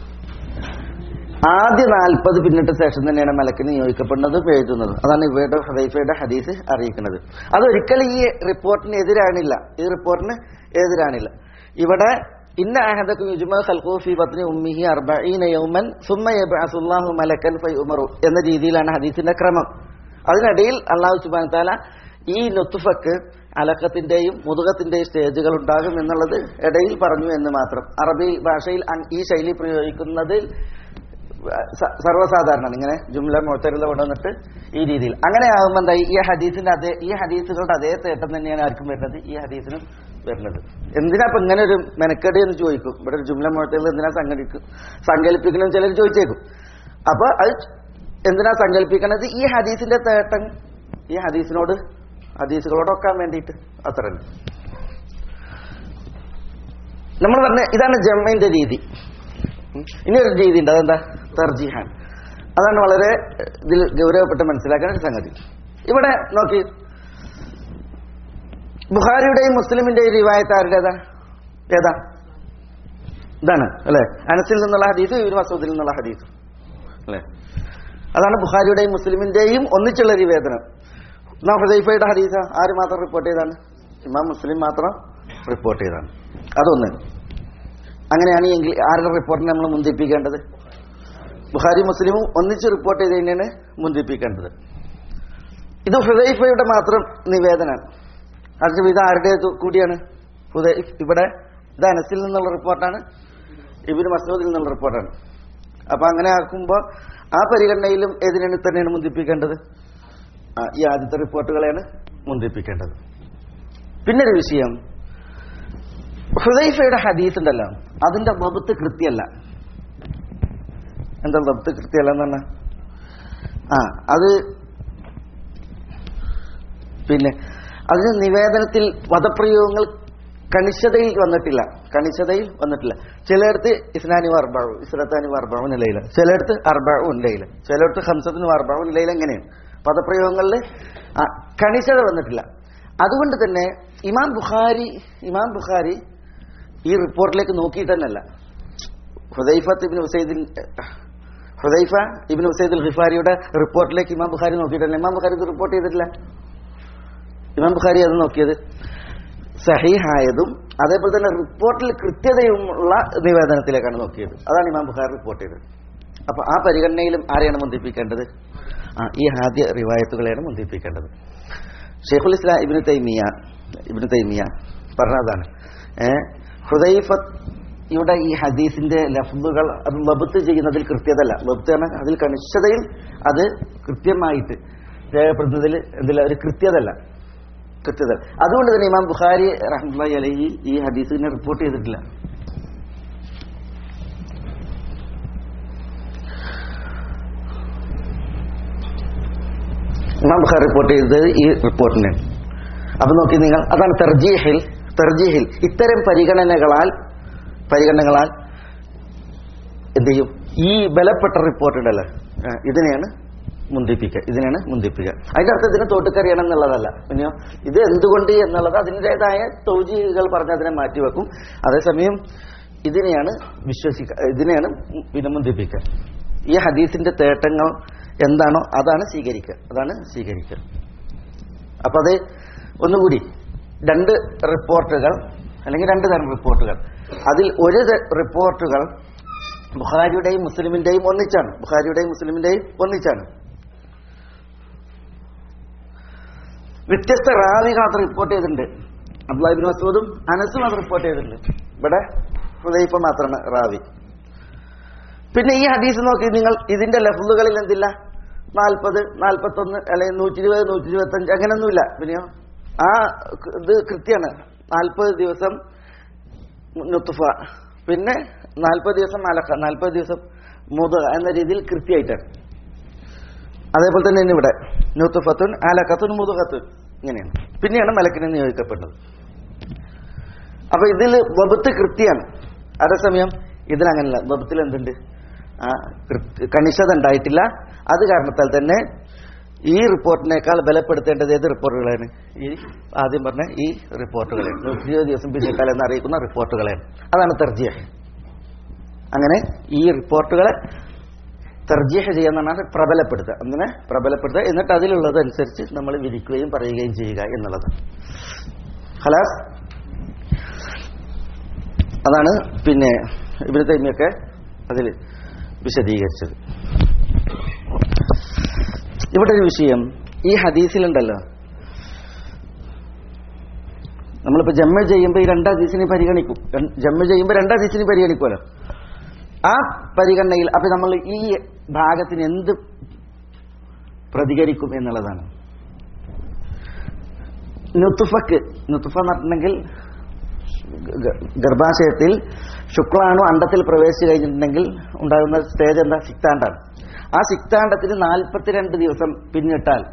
ആദ്യ നാൽപ്പത് പിന്നിട്ട ശേഷം തന്നെയാണ് മലക്കിന് നിയോഗിക്കപ്പെടുന്നതും എഴുതുന്നത് അതാണ് ഇവയുടെ ഹദൈഫയുടെ ഹദീസ് അറിയിക്കുന്നത് അതൊരിക്കലും ഈ റിപ്പോർട്ടിന് എതിരാണില്ല ഈ റിപ്പോർട്ടിന് എതിരാണില്ല ഇവിടെ ഇന്ന അഹദക്കും യുജ്മ ഖൽഖു ഫി ബത്നി ഉമ്മിഹി അർബഈന യൗമൻ സുമ്മ യബ്അസുല്ലാഹു മലക്കൻ ഫൈ ഉമറു എന്ന രീതിയിലാണ് ഹദീസിന്റെ ക്രമം അതിനിടയിൽ അള്ളാഹു സുബ്ഹാനഹു തആല ഈ നുത്തുഫക്ക് അലക്കത്തിന്റെയും മുതുകത്തിന്റെയും സ്റ്റേജുകൾ ഉണ്ടാകും എന്നുള്ളത് ഇടയിൽ പറഞ്ഞു എന്ന് മാത്രം അറബി ഭാഷയിൽ അങ് ഈ ശൈലി പ്രയോഗിക്കുന്നതിൽ സ- സർവ്വസാധാരണമാണ് ഇങ്ങനെ ജുംല മുഴത്തരുത കൊണ്ടുവന്നിട്ട് ഈ രീതിയിൽ അങ്ങനെ ആകുമ്പോൾ എന്തായി ഈ ഹദീസിന്റെ അതേ ഈ ഹദീസുകളുടെ അതേ തേട്ടം തന്നെയാണ് ആർക്കും വരുന്നത് ഈ ഹദീസിനും വരുന്നത് എന്തിനാ ഇപ്പൊ ഇങ്ങനെ ഒരു മെനക്കെട് എന്ന് ചോദിക്കും ഇവിടെ ഒരു ജുംല മുഴത്തരുത് എന്തിനാ സംഘടിക്കും സങ്കല്പിക്കണം ചിലർ ചോദിച്ചേക്കും അപ്പൊ അത് എന്തിനാ സങ്കല്പിക്കണത് ഈ ഹദീസിന്റെ തേട്ടം ഈ ഹദീസിനോട് ഹദീസുകളോടൊക്കാൻ വേണ്ടിയിട്ട് അത്ര തന്നെ നമ്മൾ പറഞ്ഞ ഇതാണ് ജമ്മന്റെ രീതി ഉം. ഇനി ഒരു രീതി ഉണ്ട് അതെന്താ തർജിഹാൻ അതാണ് വളരെ ഇതിൽ ഗൗരവപ്പെട്ട് മനസ്സിലാക്കേണ്ട ഒരു സംഗതി ഇവിടെ നോക്കി ബുഹാരിയുടെയും മുസ്ലിമിന്റെയും റിവായത്ത് ആരുടേതാ ഏതാ ഇതാണ് അല്ലെ അനസിൽ നിന്നുള്ള ഹദീസ് ഇവർ മസൂദിൽ നിന്നുള്ള ഹദീസ് അല്ലെ അതാണ് ബുഹാരിയുടെയും മുസ്ലിമിന്റെയും ഒന്നിച്ചുള്ള നിവേദനം നാം ഹുദൈഫയുടെ ഹദീസ ആര് മാത്രം റിപ്പോർട്ട് ചെയ്താണ് ഇമാം മുസ്ലിം മാത്രം റിപ്പോർട്ട് ചെയ്താണ് അതൊന്ന് അങ്ങനെയാണ് എങ്കിൽ ആരുടെ റിപ്പോർട്ടിനെ നമ്മൾ മുന്തിപ്പിക്കേണ്ടത് ബുഹാരി മുസ്ലിമും ഒന്നിച്ച് റിപ്പോർട്ട് ചെയ്ത് തന്നെയാണ് മുന്തിപ്പിക്കേണ്ടത് ഇത് ഹുദൈഫയുടെ മാത്രം നിവേദനമാണ് അതിന് ഇത് ആരുടെ കൂടിയാണ് ഹുദൈഫ് ഇവിടെ ഇത് അനസിൽ നിന്നുള്ള റിപ്പോർട്ടാണ് ഇബിന് മസൂദിൽ നിന്നുള്ള റിപ്പോർട്ടാണ് അപ്പൊ അങ്ങനെ ആക്കുമ്പോൾ ആ പരിഗണനയിലും ഏതിനാണ് തന്നെയാണ് മുന്തിപ്പിക്കേണ്ടത് ആ, ഈ ആദ്യത്തെ റിപ്പോർട്ടുകളെയാണ് മുന്തിപ്പിക്കേണ്ടത് പിന്നെ ഒരു വിഷയം ഹുദൈഫയുടെ ഹദീസ് ഉണ്ടല്ലോ അതിന്റെ വകുത്ത് കൃത്യമല്ല എന്താ വകുത്ത് കൃത്യമല്ല എന്ന് പറഞ്ഞാ ആ അത് പിന്നെ അതിന് നിവേദനത്തിൽ പദപ്രയോഗങ്ങൾ കണിശതയിൽ വന്നിട്ടില്ല കണിശതയിൽ വന്നിട്ടില്ല ചിലയിടത്ത് ഇസ്നാനി വർബാവും ഇസ്രത്താനി വർബാവും ലൈല ചിലയിടത്ത് അർബാവും ലൈല ചിലയിടത്ത് ഹംസത്തിന് വർബാവും ലൈല എങ്ങനെയാണ് പദപ്രയോഗങ്ങളിൽ ആ, കണിശത വന്നിട്ടില്ല അതുകൊണ്ട് തന്നെ ഇമാം ബുഖാരി ഇമാം ബുഖാരി ഈ റിപ്പോർട്ടിലേക്ക് നോക്കിയിട്ട് തന്നെയല്ല ഹുദൈഫത്ത് ഇബിൻ ഹുസൈദിൻ ഹുദൈഫ ഇബിൻ ഹുസൈദുൽ ഖിഫാരിയുടെ റിപ്പോർട്ടിലേക്ക് ഇമാം ബുഖാരി നോക്കിയിട്ടല്ല ഇമാം ബുഖാരി ഇത് റിപ്പോർട്ട് ചെയ്തിട്ടില്ല ഇമാം ബുഖാരി അത് നോക്കിയത് സഹീഹായതും അതേപോലെ തന്നെ റിപ്പോർട്ടിൽ കൃത്യതയുമുള്ള നിവേദനത്തിലേക്കാണ് നോക്കിയത് അതാണ് ഇമാം ബുഖാരി റിപ്പോർട്ട് ചെയ്തത് അപ്പൊ ആ പരിഗണനയിലും ആരെയാണ് മുന്തിപ്പിക്കേണ്ടത് ആ ഈ ആദ്യ റിവായത്തുകളെയാണ് മുന്തിപ്പിക്കേണ്ടത് ഷെയ്ഖുൽ ഇസ്ലാം ഇബിന് തൈമിയ ഇബിന് തൈമിയ പറഞ്ഞതാണ് ഏഹ് ഹുദൈഫയുടെ ഈ ഹദീസിന്റെ ലഫ്ദുകൾ അത് ലബത്ത് ചെയ്യുന്നതിൽ കൃത്യതല്ല ലബത്ത് പറഞ്ഞാൽ അതിൽ കണിശതയിൽ അത് കൃത്യമായിട്ട് രേഖപ്പെടുത്തുന്നതിൽ എന്തില്ല ഒരു കൃത്യതല്ല കൃത്യത അതുകൊണ്ട് തന്നെ ഇമാം ബുഖാരി റഹ്മുല്ലാഹി അലഹി ഈ ഹദീസിനെ റിപ്പോർട്ട് ചെയ്തിട്ടില്ല ഇമാം ബുഖാരി റിപ്പോർട്ട് ചെയ്തത് ഈ റിപ്പോർട്ടിനെ അപ്പൊ നോക്കി നിങ്ങൾ അതാണ് തെർജീഹിൽ തെർജീഹിൽ ഇത്തരം പരിഗണനകളാൽ പരിഗണനകളാൽ എന്ത് ചെയ്യും ഈ ബലപ്പെട്ട റിപ്പോർട്ടുണ്ടല്ലോ ആ, ഇതിനെയാണ് മുന്തിപ്പിക്കുക ഇതിനെയാണ് മുന്തിപ്പിക്കുക അതിന്റെ അർത്ഥം ഇതിനെ തോട്ടുക്കറിയണം എന്നുള്ളതല്ല പിന്നെയോ ഇത് എന്തുകൊണ്ട് എന്നുള്ളത് അതിൻ്റെതായ തൗജീകൾ പറഞ്ഞ് അതിനെ മാറ്റിവെക്കും അതേസമയം ഇതിനെയാണ് വിശ്വസിക്കുക ഇതിനെയാണ് പിന്നെ മുന്തിപ്പിക്കുക ഈ ഹദീസിന്റെ തേട്ടങ്ങൾ എന്താണോ അതാണ് സ്വീകരിക്കുക അതാണ് സ്വീകരിക്കുക അപ്പൊ അത് ഒന്നുകൂടി രണ്ട് റിപ്പോർട്ടുകൾ അല്ലെങ്കിൽ രണ്ട് തരം റിപ്പോർട്ടുകൾ അതിൽ ഒരു ത- റിപ്പോർട്ടുകൾ ബുഖാരിയുടെയും മുസ്ലിമിന്റെയും ഒന്നിച്ചാണ് ബുഖാരിയുടെയും മുസ്ലിമിന്റെയും ഒന്നിച്ചാണ് വ്യത്യസ്ത റാവികൾ അത് റിപ്പോർട്ട് ചെയ്തിട്ടുണ്ട് അബ്ദുല്ലാഹിബിൻ മസൂദും അനസും അത് റിപ്പോർട്ട് ചെയ്തിട്ടുണ്ട് ഇവിടെ ഹുദൈഫ മാത്രമാണ് റാവി പിന്നെ ഈ ഹദീസ് നോക്കി നിങ്ങൾ ഇതിന്റെ ലഫ്ലുകളിൽ എന്തില്ല നാൽപ്പത് നാൽപ്പത്തൊന്ന് അല്ലെങ്കിൽ നൂറ്റി ഇരുപത് നൂറ്റി ഇരുപത്തഞ്ച് അങ്ങനെയൊന്നുമില്ല പിന്നെയോ ആ ക- ഇത് കൃത്യമാണ് നാൽപ്പത് ദിവസം നുത്തുഫ പിന്നെ നാൽപ്പത് ദിവസം അലക്ക നാൽപ്പത് ദിവസം മുത എന്ന രീതിയിൽ കൃത്യമായിട്ടാണ് അതേപോലെ തന്നെ ഇനി ഇവിടെ നുത്തുഫത്തുൻ അലക്കത്തുൻ മുതുകത്തുൻ ഇങ്ങനെയാണ് പിന്നെയാണ് മലക്കിനെ നിയോഗിക്കപ്പെടുന്നത് അപ്പൊ ഇതിൽ വബത്ത് കൃത്യമാണ് അതേസമയം ഇതിലങ്ങനല്ല വബത്തിൽ എന്തുണ്ട് ആ കൃത്യ- കണിശത ഉണ്ടായിട്ടില്ല അത് കാരണത്താൽ തന്നെ ഈ റിപ്പോർട്ടിനേക്കാൾ ബലപ്പെടുത്തേണ്ടത് ഏത് റിപ്പോർട്ടുകളാണ് ഈ ആദ്യം പറഞ്ഞ ഈ റിപ്പോർട്ടുകളാണ് നൂറ്റി ഇരുപത് ദിവസം പിന്നിട്ടാൽ എന്ന് അറിയിക്കുന്ന റിപ്പോർട്ടുകളാണ് അതാണ് തെർജിയഹ് അങ്ങനെ ഈ റിപ്പോർട്ടുകളെ തെർജിഹ് ചെയ്യുന്നതാണ് പ്രബലപ്പെടുത്തുക അങ്ങനെ പ്രബലപ്പെടുത്തുക എന്നിട്ട് അതിലുള്ളതനുസരിച്ച് നമ്മൾ വിധിക്കുകയും പറയുകയും ചെയ്യുക എന്നുള്ളത് ഹലാസ് അതാണ് പിന്നെ ഇബിന് തൈമിയൊക്കെ അതിൽ വിശദീകരിച്ചത് ഇവിടെ ഒരു വിഷയം ഈ ഹദീസിലുണ്ടല്ലോ നമ്മളിപ്പോ ജമ്മ ചെയ്യുമ്പോൾ ഈ രണ്ട് ഹദീസിനെ പരിഗണിക്കും രണ്ട്- ജമ്മ ചെയ്യുമ്പോൾ രണ്ട് ഹദീസിനെ പരിഗണിക്കുമല്ലോ ആ പരിഗണനയിൽ അപ്പൊ നമ്മൾ ഈ ഭാഗത്തിന് എന്ത് പ്രതികരിക്കും എന്നുള്ളതാണ് നുത്തുഫക്ക് നുത്തുഫ എന്ന് പറഞ്ഞിട്ടുണ്ടെങ്കിൽ ഗ- ഗർഭാശയത്തിൽ ശുക്ലാണു അണ്ടത്തിൽ പ്രവേശിച്ചു കഴിഞ്ഞിട്ടുണ്ടെങ്കിൽ ഉണ്ടാകുന്ന സ്റ്റേജ് എന്താ സിക്താണ്ടാണ് ആ സിക്താണ്ടത്തിന് നാൽപ്പത്തിരണ്ട് ദിവസം പിന്നിട്ടാൽ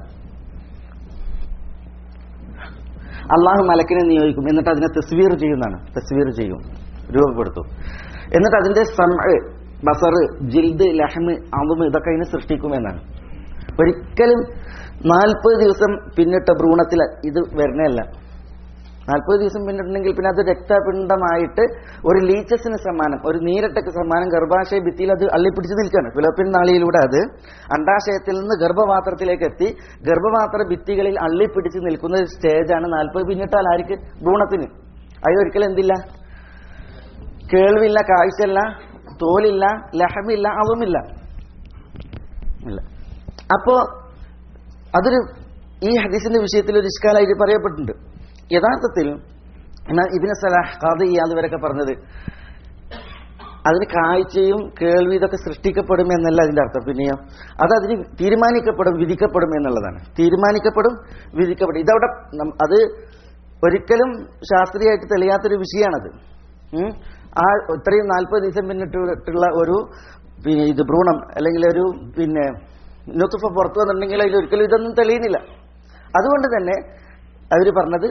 അള്ളാഹു മലക്കിനെ നിയോഗിക്കും എന്നിട്ട് അതിനെ തസ്വീർ ചെയ്യുന്നതാണ് തസ്വീർ ചെയ്യും രൂപപ്പെടുത്തും എന്നിട്ട് അതിന്റെ സമ ബസർ ജിൽദ് ലഹ്മ് അമുമ് ഇതൊക്കെ അതിനെ സൃഷ്ടിക്കുമെന്നാണ് ഒരിക്കലും നാൽപ്പത് ദിവസം പിന്നിട്ട ഭ്രൂണത്തിൽ ഇത് വരണല്ല നാൽപ്പത് ദിവസം പിന്നിട്ടുണ്ടെങ്കിൽ പിന്നെ അത് രക്തപിണ്ഡമായിട്ട് ഒരു ലീച്ചസിന് സമാനം ഒരു നീരട്ടക്ക് സമാനം ഗർഭാശയ ഭിത്തിയിൽ അത് അള്ളിപ്പിടിച്ച് നിൽക്കുകയാണ് ഫിലോപ്പിൻ നാളിയിലൂടെ അത് അണ്ടാശയത്തിൽ നിന്ന് ഗർഭപാത്രത്തിലേക്ക് എത്തി ഗർഭപാത്ര ഭിത്തികളിൽ അള്ളിപ്പിടിച്ച് നിൽക്കുന്ന ഒരു സ്റ്റേജാണ് നാൽപ്പത് പിന്നിട്ടാൽ ആർക്ക് ഭ്രൂണത്തിന് അതിലൊരിക്കലും എന്തില്ല കേൾവില്ല കാഴ്ചയില്ല തോലില്ല ലഹമില്ല അവമില്ല ഇല്ല അപ്പോ അതൊരു ഈ ഹദീസിന്റെ വിഷയത്തിൽ ഒരു ഇഷ്കാലായിട്ട് പറയപ്പെട്ടിട്ടുണ്ട് യഥാർത്ഥത്തിൽ എന്നാൽ ഇതിനെ സലാഹ് ഖാദി അതുവരൊക്കെ പറഞ്ഞത് അതിന് കാഴ്ചയും കേൾവി ഇതൊക്കെ സൃഷ്ടിക്കപ്പെടും എന്നല്ല അതിന്റെ അർത്ഥം പിന്നെയോ അത് അതിന് തീരുമാനിക്കപ്പെടും വിധിക്കപ്പെടും എന്നുള്ളതാണ് തീരുമാനിക്കപ്പെടും വിധിക്കപ്പെടും ഇതവിടെ നം- അത് ഒരിക്കലും ശാസ്ത്രീയമായിട്ട് തെളിയാത്തൊരു വിഷയമാണത് ഉം. ആ ഇത്രയും നാൽപ്പത് ദിവസം പിന്നിട്ടുള്ള ഒരു പിന്നെ ഇത് ഭ്രൂണം അല്ലെങ്കിൽ ഒരു പിന്നെ നുത്തുഫ പുറത്തു വന്നിട്ടുണ്ടെങ്കിൽ അതിൽ ഒരിക്കലും ഇതൊന്നും തെളിയുന്നില്ല അതുകൊണ്ട് തന്നെ അവർ പറഞ്ഞത്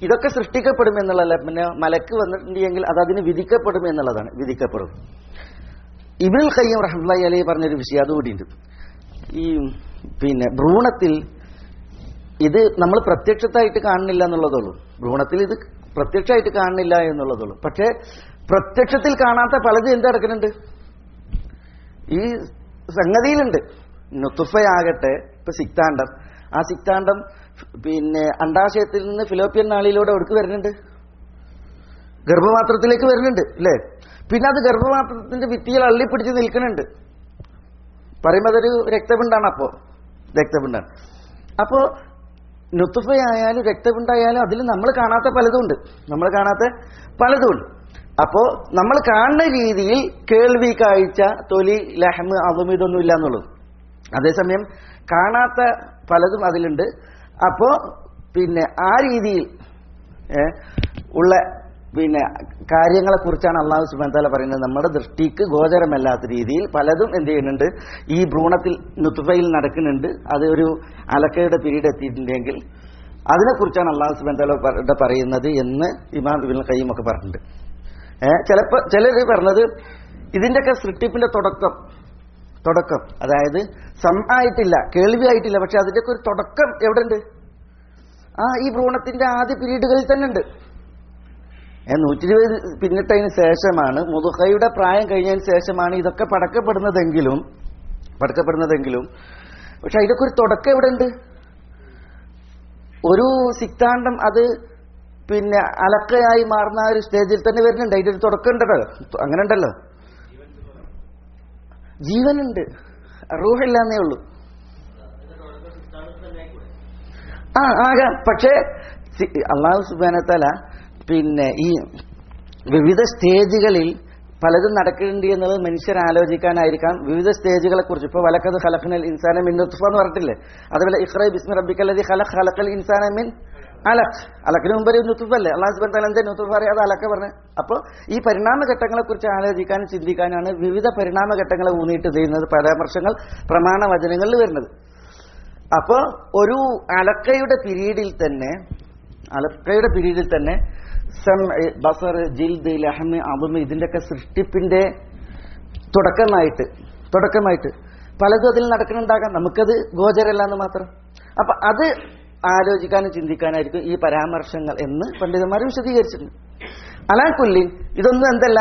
ഇതൊക്കെ സൃഷ്ടിക്കപ്പെടും എന്നുള്ളതല്ല പിന്നെ മലക്ക് വന്നിട്ടുണ്ടെങ്കിൽ അത് അതിന് വിധിക്കപ്പെടും എന്നുള്ളതാണ് വിധിക്കപ്പെടും ഇബിനുൽ ഖയ്യം റഹ്മത്തുള്ളാഹി അലൈഹി പറഞ്ഞൊരു വിഷയം അതുകൂടിയുണ്ട് ഈ പിന്നെ ഭ്രൂണത്തിൽ ഇത് നമ്മൾ പ്രത്യക്ഷത്തായിട്ട് കാണുന്നില്ല എന്നുള്ളതുള്ളൂ ഭ്രൂണത്തിൽ ഇത് പ്രത്യക്ഷമായിട്ട് കാണുന്നില്ല എന്നുള്ളതുള്ളൂ പക്ഷേ പ്രത്യക്ഷത്തിൽ കാണാത്ത പലതും എന്ത് നടക്കുന്നുണ്ട് ഈ സംഗതിയിലുണ്ട് നുത്തുഫയാകട്ടെ ഇപ്പൊ സിക്താണ്ടം ആ സിക്താണ്ടം പിന്നെ അണ്ടാശയത്തിൽ നിന്ന് ഫിലോപ്പിയൻ നാളിലൂടെ ഒടുക്ക് വരുന്നുണ്ട് ഗർഭപാത്രത്തിലേക്ക് വരുന്നുണ്ട് അല്ലേ പിന്നെ അത് ഗർഭപാത്രത്തിന്റെ ഭിത്തിയിൽ അള്ളിപ്പിടിച്ച് നിൽക്കുന്നുണ്ട് പറയുമ്പോൾ അതൊരു രക്തപിണ്ടാണ് അപ്പോ രക്തപിണ്ടാണ് അപ്പോ നുത്തുഫയായാലും രക്തപിണ്ടായാലും അതിൽ നമ്മൾ കാണാത്ത പലതും ഉണ്ട് നമ്മൾ കാണാത്ത പലതും ഉണ്ട് അപ്പോ നമ്മൾ കാണുന്ന രീതിയിൽ കേൾവി കാഴ്ച തൊലി ലഹമ് അതും ഇതൊന്നും ഇല്ല എന്നുള്ളത് അതേസമയം കാണാത്ത പലതും അതിലുണ്ട് അപ്പോ പിന്നെ ആ രീതിയിൽ ഏ, ഉള്ള പിന്നെ കാര്യങ്ങളെ കുറിച്ചാണ് അള്ളാഹു സുബാൻ താല പറയുന്നത് നമ്മുടെ ദൃഷ്ടിക്ക് ഗോചരമല്ലാത്ത രീതിയിൽ പലതും എന്ത് ചെയ്യുന്നുണ്ട് ഈ ഭ്രൂണത്തിൽ നുത്തുഫയിൽ നടക്കുന്നുണ്ട് അത് ഒരു അലക്കയുടെ പിരീഡ് എത്തിയിട്ടുണ്ടെങ്കിൽ അതിനെക്കുറിച്ചാണ് അള്ളാഹു സുബാൻ താല പ- പറയുന്നത് എന്ന് ഇമാം ഇബിൻ കയ്യും ഒക്കെ പറഞ്ഞിട്ടുണ്ട് ഏഹ് ചിലപ്പോ ചിലർ പറഞ്ഞത് ഇതിന്റെയൊക്കെ സൃഷ്ടിപ്പിന്റെ തുടക്കം തുടക്കം അതായത് സം ആയിട്ടില്ല കേൾവി ആയിട്ടില്ല പക്ഷെ അതിന്റെയൊക്കെ ഒരു തുടക്കം എവിടെ ഉണ്ട് ആ ഈ ഭ്രൂണത്തിന്റെ ആദ്യ പീരീഡുകളിൽ തന്നെ ഉണ്ട് ഏ, നൂറ്റി ഇരുപത് പിന്നിട്ടതിന് ശേഷമാണ് മുതുഹയുടെ പ്രായം കഴിഞ്ഞതിന് ശേഷമാണ് ഇതൊക്കെ പടക്കപ്പെടുന്നതെങ്കിലും പടക്കപ്പെടുന്നതെങ്കിലും പക്ഷെ അതിലൊക്കെ ഒരു തുടക്കം എവിടെ ഉണ്ട് ഒരു സിക്താണ്ടം അത് പിന്നെ അലക്കയായി മാറുന്ന ആ ഒരു സ്റ്റേജിൽ തന്നെ വരുന്നുണ്ട് അതിന്റെ ഒരു തുടക്കം ഉണ്ടല്ലോ അങ്ങനെ ഉണ്ടല്ലോ ജീവനുണ്ട് റൂഹില്ലാന്നേ ഉള്ളൂ ആ ആകാം പക്ഷേ സി- അള്ളാഹു സുബാനത്തല പിന്നെ ഈ വിവിധ സ്റ്റേജുകളിൽ പലതും നടക്കുന്നുണ്ട് എന്നുള്ളത് മനുഷ്യർ ആലോചിക്കാനായിരിക്കാം വിവിധ സ്റ്റേജുകളെ കുറിച്ച് ഇപ്പൊ വലക്കത് ഖലഖനൽ ഇൻസാന മിൻ നുത്ഫ എന്ന് പറഞ്ഞിട്ടില്ലേ അതുപോലെ ഇഖ്റ ബിസ്മി റബ്ബിക്കല്ലതി ഖലഖ് ഖലഖൽ ഇൻസാന മിൻ അലഖ് അലക്കിന് മുമ്പ് ഒരു നുത്തുഫല്ലേ അള്ളാഹു സുബാൻ തല എന്താ നുത്തുഫ് പറയാം അത് അലക്ക പറഞ്ഞു അപ്പോൾ ഈ പരിണാമഘട്ടങ്ങളെ കുറിച്ച് ആലോചിക്കാനും ചിന്തിക്കാനാണ് വിവിധ പരിണാമഘട്ടങ്ങളെ ഊന്നിയിട്ട് ചെയ്യുന്നത് പരാമർശങ്ങൾ പ്രമാണ വചനങ്ങളിൽ വരുന്നത് അപ്പോ ഒരു അലക്കയുടെ പിരീഡിൽ തന്നെ അലക്കയുടെ പിരീഡിൽ തന്നെ സം ബസർ ജിൽദ് ലഹമ് അബുമ് ഇതിന്റെയൊക്കെ സൃഷ്ടിപ്പിന്റെ തുടക്കമായിട്ട് തുടക്കമായിട്ട് പലതും അതിൽ നടക്കുന്നുണ്ടാകാം നമുക്കത് ഗോചരല്ല എന്ന് മാത്രം അപ്പൊ അത് ആലോചിക്കാനും ചിന്തിക്കാനായിരിക്കും ഈ പരാമർശങ്ങൾ എന്ന് പണ്ഡിതന്മാർ വിശദീകരിച്ചിട്ടുണ്ട് അലാക്കുല്ലിൻ ഇതൊന്നും എന്തല്ല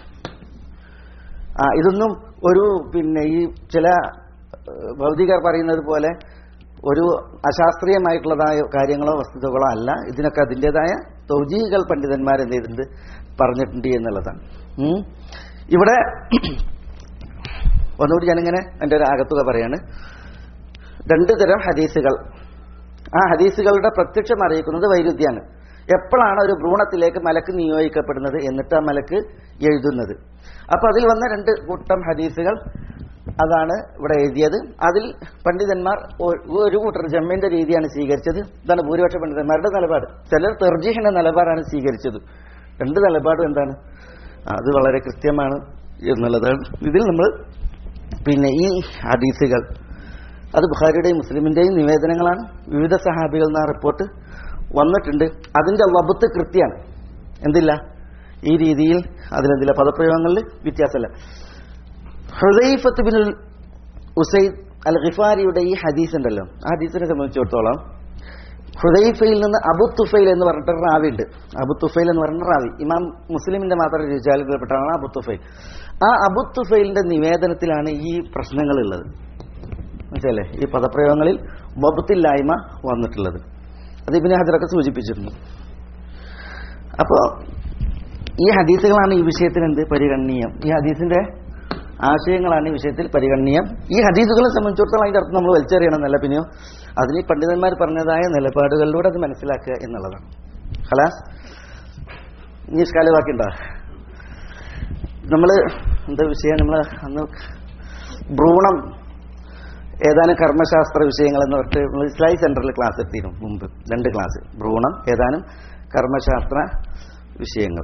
ആ ഇതൊന്നും ഒരു പിന്നെ ഈ ചില ഏഹ്, ഭൗതികർ പറയുന്നത് പോലെ ഒരു അശാസ്ത്രീയമായിട്ടുള്ളതായ കാര്യങ്ങളോ വസ്തുതകളോ അല്ല ഇതിനൊക്കെ അതിൻ്റെതായ തൗജീകൾ പണ്ഡിതന്മാർ എന്ത് ചെയ്തിട്ടുണ്ട് പറഞ്ഞിട്ടുണ്ട് എന്നുള്ളതാണ് ഉം. ഇവിടെ ഒന്നുകൂടി ഞാനിങ്ങനെ എൻ്റെ ഒരു ആകത്തുക പറയാണ് രണ്ട് തരം ഹദീസുകൾ ആ ഹദീസുകളുടെ പ്രത്യക്ഷം അറിയിക്കുന്നത് വൈരുദ്ധ്യമാണ് എപ്പോഴാണ് ഒരു ഭ്രൂണത്തിലേക്ക് മലക്ക് നിയോഗിക്കപ്പെടുന്നത് എന്നിട്ട് ആ മലക്ക് എഴുതുന്നത് അപ്പൊ അതിൽ വന്ന രണ്ട് കൂട്ടം ഹദീസുകൾ അതാണ് ഇവിടെ എഴുതിയത് അതിൽ പണ്ഡിതന്മാർ ഒ- ഒരു കൂട്ടർ ജമ്മിന്റെ രീതിയാണ് സ്വീകരിച്ചത് ഇതാണ് ഭൂരിപക്ഷ പണ്ഡിതന്മാരുടെ നിലപാട് ചിലർ തെർജീഹിന്റെ നിലപാടാണ് സ്വീകരിച്ചത് രണ്ട് നിലപാടും എന്താണ് അത് വളരെ കൃത്യമാണ് എന്നുള്ളതാണ് ഇതിൽ നമ്മൾ പിന്നെ ഈ ഹദീസുകൾ അത് ബുഖാരിയുടെയും മുസ്ലിമിന്റെയും നിവേദനങ്ങളാണ് വിവിധ സഹാബികൾ എന്ന റിപ്പോർട്ട് വന്നിട്ടുണ്ട് അതിന്റെ വബുത്ത് കൃത്യമാണ് എന്തില്ല ഈ രീതിയിൽ അതിലെന്തില്ല പദപ്രയോഗങ്ങളിൽ വ്യത്യാസമല്ല ഹുദൈഫത്ത് ബിൻ ഉസൈദ് അൽ ഖിഫാരിയുടെ ഈ ഹദീസ് ഉണ്ടല്ലോ ആ ഹദീസിനെ സംബന്ധിച്ചിടത്തോളം ഹുദൈഫയിൽ നിന്ന് അബു തുഫൈൽ എന്ന് പറഞ്ഞിട്ട് ഒരു റാവി ഉണ്ട് അബു തുഫൈൽ എന്ന് പറഞ്ഞ റാവി ഇമാം മുസ്ലിമിന്റെ മാത്രം രുചാലിൽപ്പെട്ടതാണ് അബു തുഫൈൽ ആ അബു തുഫൈലിന്റെ നിവേദനത്തിലാണ് ഈ പ്രശ്നങ്ങളുള്ളത് മനസ്സിലല്ലേ ഈ പദപ്രയോഗങ്ങളിൽ വബത്തില്ലായ്മ വന്നിട്ടുള്ളത് അത് ഇബിന് ഹജറൊക്കെ സൂചിപ്പിച്ചിരുന്നു അപ്പോ ഈ ഹദീസുകളാണ് ഈ വിഷയത്തിൽ എന്ത് പരിഗണനീയം ഈ ഹദീസിന്റെ ആശയങ്ങളാണ് ഈ വിഷയത്തിൽ പരിഗണനീയം ഈ ഹദീസുകളെ സംബന്ധിച്ചിടത്തോളം അതിന്റെ അർത്ഥം നമ്മൾ വലിച്ചെറിയണമെന്നല്ല പിന്നെയോ അതിന് ഈ പണ്ഡിതന്മാർ പറഞ്ഞതായ നിലപാടുകളിലൂടെ അത് മനസ്സിലാക്കുക എന്നുള്ളതാണ് ഹലാസ് ഇനി ഇഷ്കാല ബാക്കിയുണ്ടോ നമ്മള് എന്താ വിഷയം നമ്മൾ അന്ന് ഭ്രൂണം ഏതാനും കർമ്മശാസ്ത്ര വിഷയങ്ങൾ എന്ന് പറഞ്ഞിട്ട് നമ്മൾ ഇസ്ലായി സെന്ററിൽ ക്ലാസ് എത്തിയിരുന്നു മുമ്പ് രണ്ട് ക്ലാസ് ഭ്രൂണം ഏതാനും കർമ്മശാസ്ത്ര വിഷയങ്ങൾ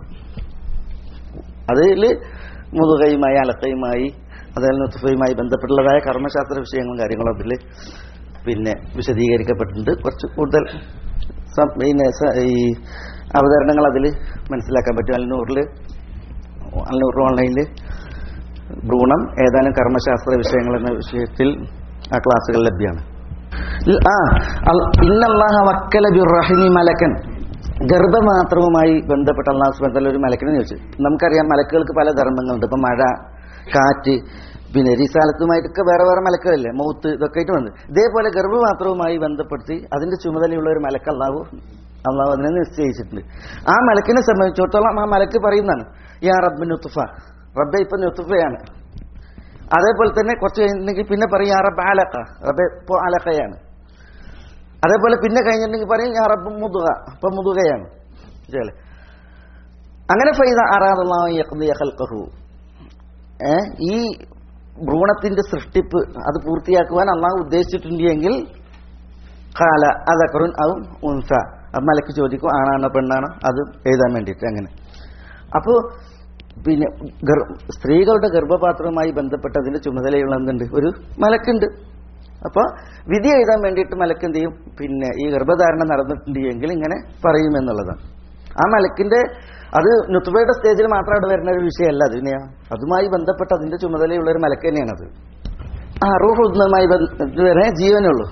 അതിൽ മുതുകയുമായി അലക്കയുമായി അതുപോലെ നുത്തുഫയുമായി ബന്ധപ്പെട്ടുള്ളതായ കർമ്മശാസ്ത്ര വിഷയങ്ങളും കാര്യങ്ങളും അതിൽ പിന്നെ വിശദീകരിക്കപ്പെട്ടിട്ടുണ്ട് കുറച്ച് കൂടുതൽ സം- പിന്നെ സ- ഈ അവതരണങ്ങൾ അതിൽ മനസ്സിലാക്കാൻ പറ്റും അൽനൂറിൽ അൽനൂർ ഓൺലൈനിൽ ഭ്രൂണം ഏതാനും കർമ്മശാസ്ത്ര വിഷയങ്ങൾ എന്ന വിഷയത്തിൽ ആ ക്ലാസ്സുകൾ ലഭ്യമാണ് ഇൽ- ആ അൽ- ഇന്നല്ലാഹ വക്കല ബിർറഹിമി മലക്കൻ ഗർഭമാത്രവുമായി ബന്ധപ്പെട്ട അള്ളാഹു സുബ്ഹാനഹു വതആല ഒരു മലക്കിനെ ചോദിച്ചു നമുക്കറിയാം മലക്കുകൾക്ക് പല ധർമ്മങ്ങളുണ്ട് ഇപ്പൊ മഴ കാറ്റ് പിന്നെ റിസാലത്തുമായിട്ടൊക്കെ വേറെ വേറെ മലക്കുകളില്ലേ മൗത്ത് ഇതൊക്കെ ആയിട്ട് വന്നത് ഇതേപോലെ ഗർഭപാത്രവുമായി ബന്ധപ്പെടുത്തി അതിന്റെ ചുമതലയുള്ള ഒരു മലക്ക് അള്ളാഹു അള്ളാഹു അതിനെ നിശ്ചയിച്ചിട്ടുണ്ട് ആ മലക്കിനെ സംബന്ധിച്ചിടത്തോളം ആ മലക്ക് പറയുന്നതാണ് യാ റബ്ബ് നുത്തുഫ റബ്ബെ ഇപ്പൊ നുത്തുഫയാണ് അതേപോലെ തന്നെ കുറച്ച് കഴിഞ്ഞിട്ടുണ്ടെങ്കിൽ പിന്നെ പറയും യാ റബ്ബ് ആലക്ക റബ്ബെ ഇപ്പോൾ ആലക്കയാണ് അതേപോലെ പിന്നെ കഴിഞ്ഞിട്ടുണ്ടെങ്കിൽ പറയും യാ റബ്ബ് മുതുക ഇപ്പൊ മുതുകയാണ് ശരി. അങ്ങനെ ഫൈദ അറാദു ഏ ഈ ഭ്രൂണത്തിന്റെ സൃഷ്ടിപ്പ് അത് പൂർത്തിയാക്കുവാൻ അള്ളാഹു ഉദ്ദേശിച്ചിട്ടുണ്ട് എങ്കിൽ കാല അതക്കറുൻ ആവും ഉൻസ അത് മലക്ക് ചോദിക്കും ആണാണോ പെണ്ണാണോ അത് എഴുതാൻ വേണ്ടിയിട്ട് അങ്ങനെ അപ്പോൾ പിന്നെ ഗർ- സ്ത്രീകളുടെ ഗർഭപാത്രവുമായി ബന്ധപ്പെട്ട് അതിന്റെ ചുമതലയുള്ള എന്തുണ്ട് ഒരു മലക്കുണ്ട് അപ്പോൾ വിധി എഴുതാൻ വേണ്ടിയിട്ട് മലക്ക് എന്ത് ചെയ്യും പിന്നെ ഈ ഗർഭധാരണം നടന്നിട്ടുണ്ട് എങ്കിൽ ഇങ്ങനെ പറയുമെന്നുള്ളതാണ് ആ മലക്കിന്റെ അത് നുത്തുബയുടെ സ്റ്റേജിൽ മാത്രം അവിടെ വരുന്ന ഒരു വിഷയമല്ല അത് പിന്നെയാ അതുമായി ബന്ധപ്പെട്ട് അതിന്റെ ചുമതലയുള്ള ഒരു മലക്ക് തന്നെയാണത് ആ റൂഹ് ഉദ്ദമായി വരെ ജീവനുള്ളൂ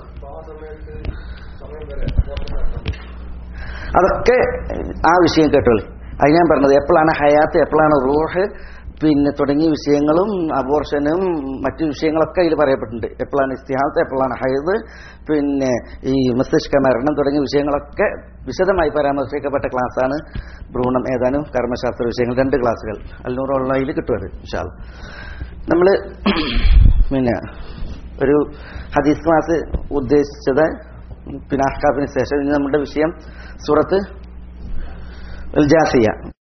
അതൊക്കെ ആ വിഷയം കേട്ടോളി അത് ഞാൻ പറഞ്ഞത് എപ്പോഴാണ് ഹയാത്ത് എപ്പോഴാണ് റൂഹ് പിന്നെ തുടങ്ങിയ വിഷയങ്ങളും അബോർഷനും മറ്റു വിഷയങ്ങളൊക്കെ അതിൽ പറയപ്പെട്ടിട്ടുണ്ട് എപ്പോഴാണ് ഇസ്തിഹാത്ത് എപ്പോഴാണ് ഹൈദ് പിന്നെ ഈ മസ്തിഷ്ക മരണം തുടങ്ങിയ വിഷയങ്ങളൊക്കെ വിശദമായി പരാമർശിക്കപ്പെട്ട ക്ലാസ്സാണ് ഭ്രൂണം ഏതാനും കർമ്മശാസ്ത്ര വിഷയങ്ങൾ രണ്ട് ക്ലാസ്സുകൾ അല്ലൂർ ഓൺലൈനിൽ കിട്ടും അത് വിശാൽ നമ്മൾ പിന്നെ ഒരു ഹദീസ് ക്ലാസ് ഉദ്ദേശിച്ചത് പിന്നെ അഹ്കാഫിന് ശേഷം ഇനി നമ്മുടെ വിഷയം സൂറത്ത് ജാസിയ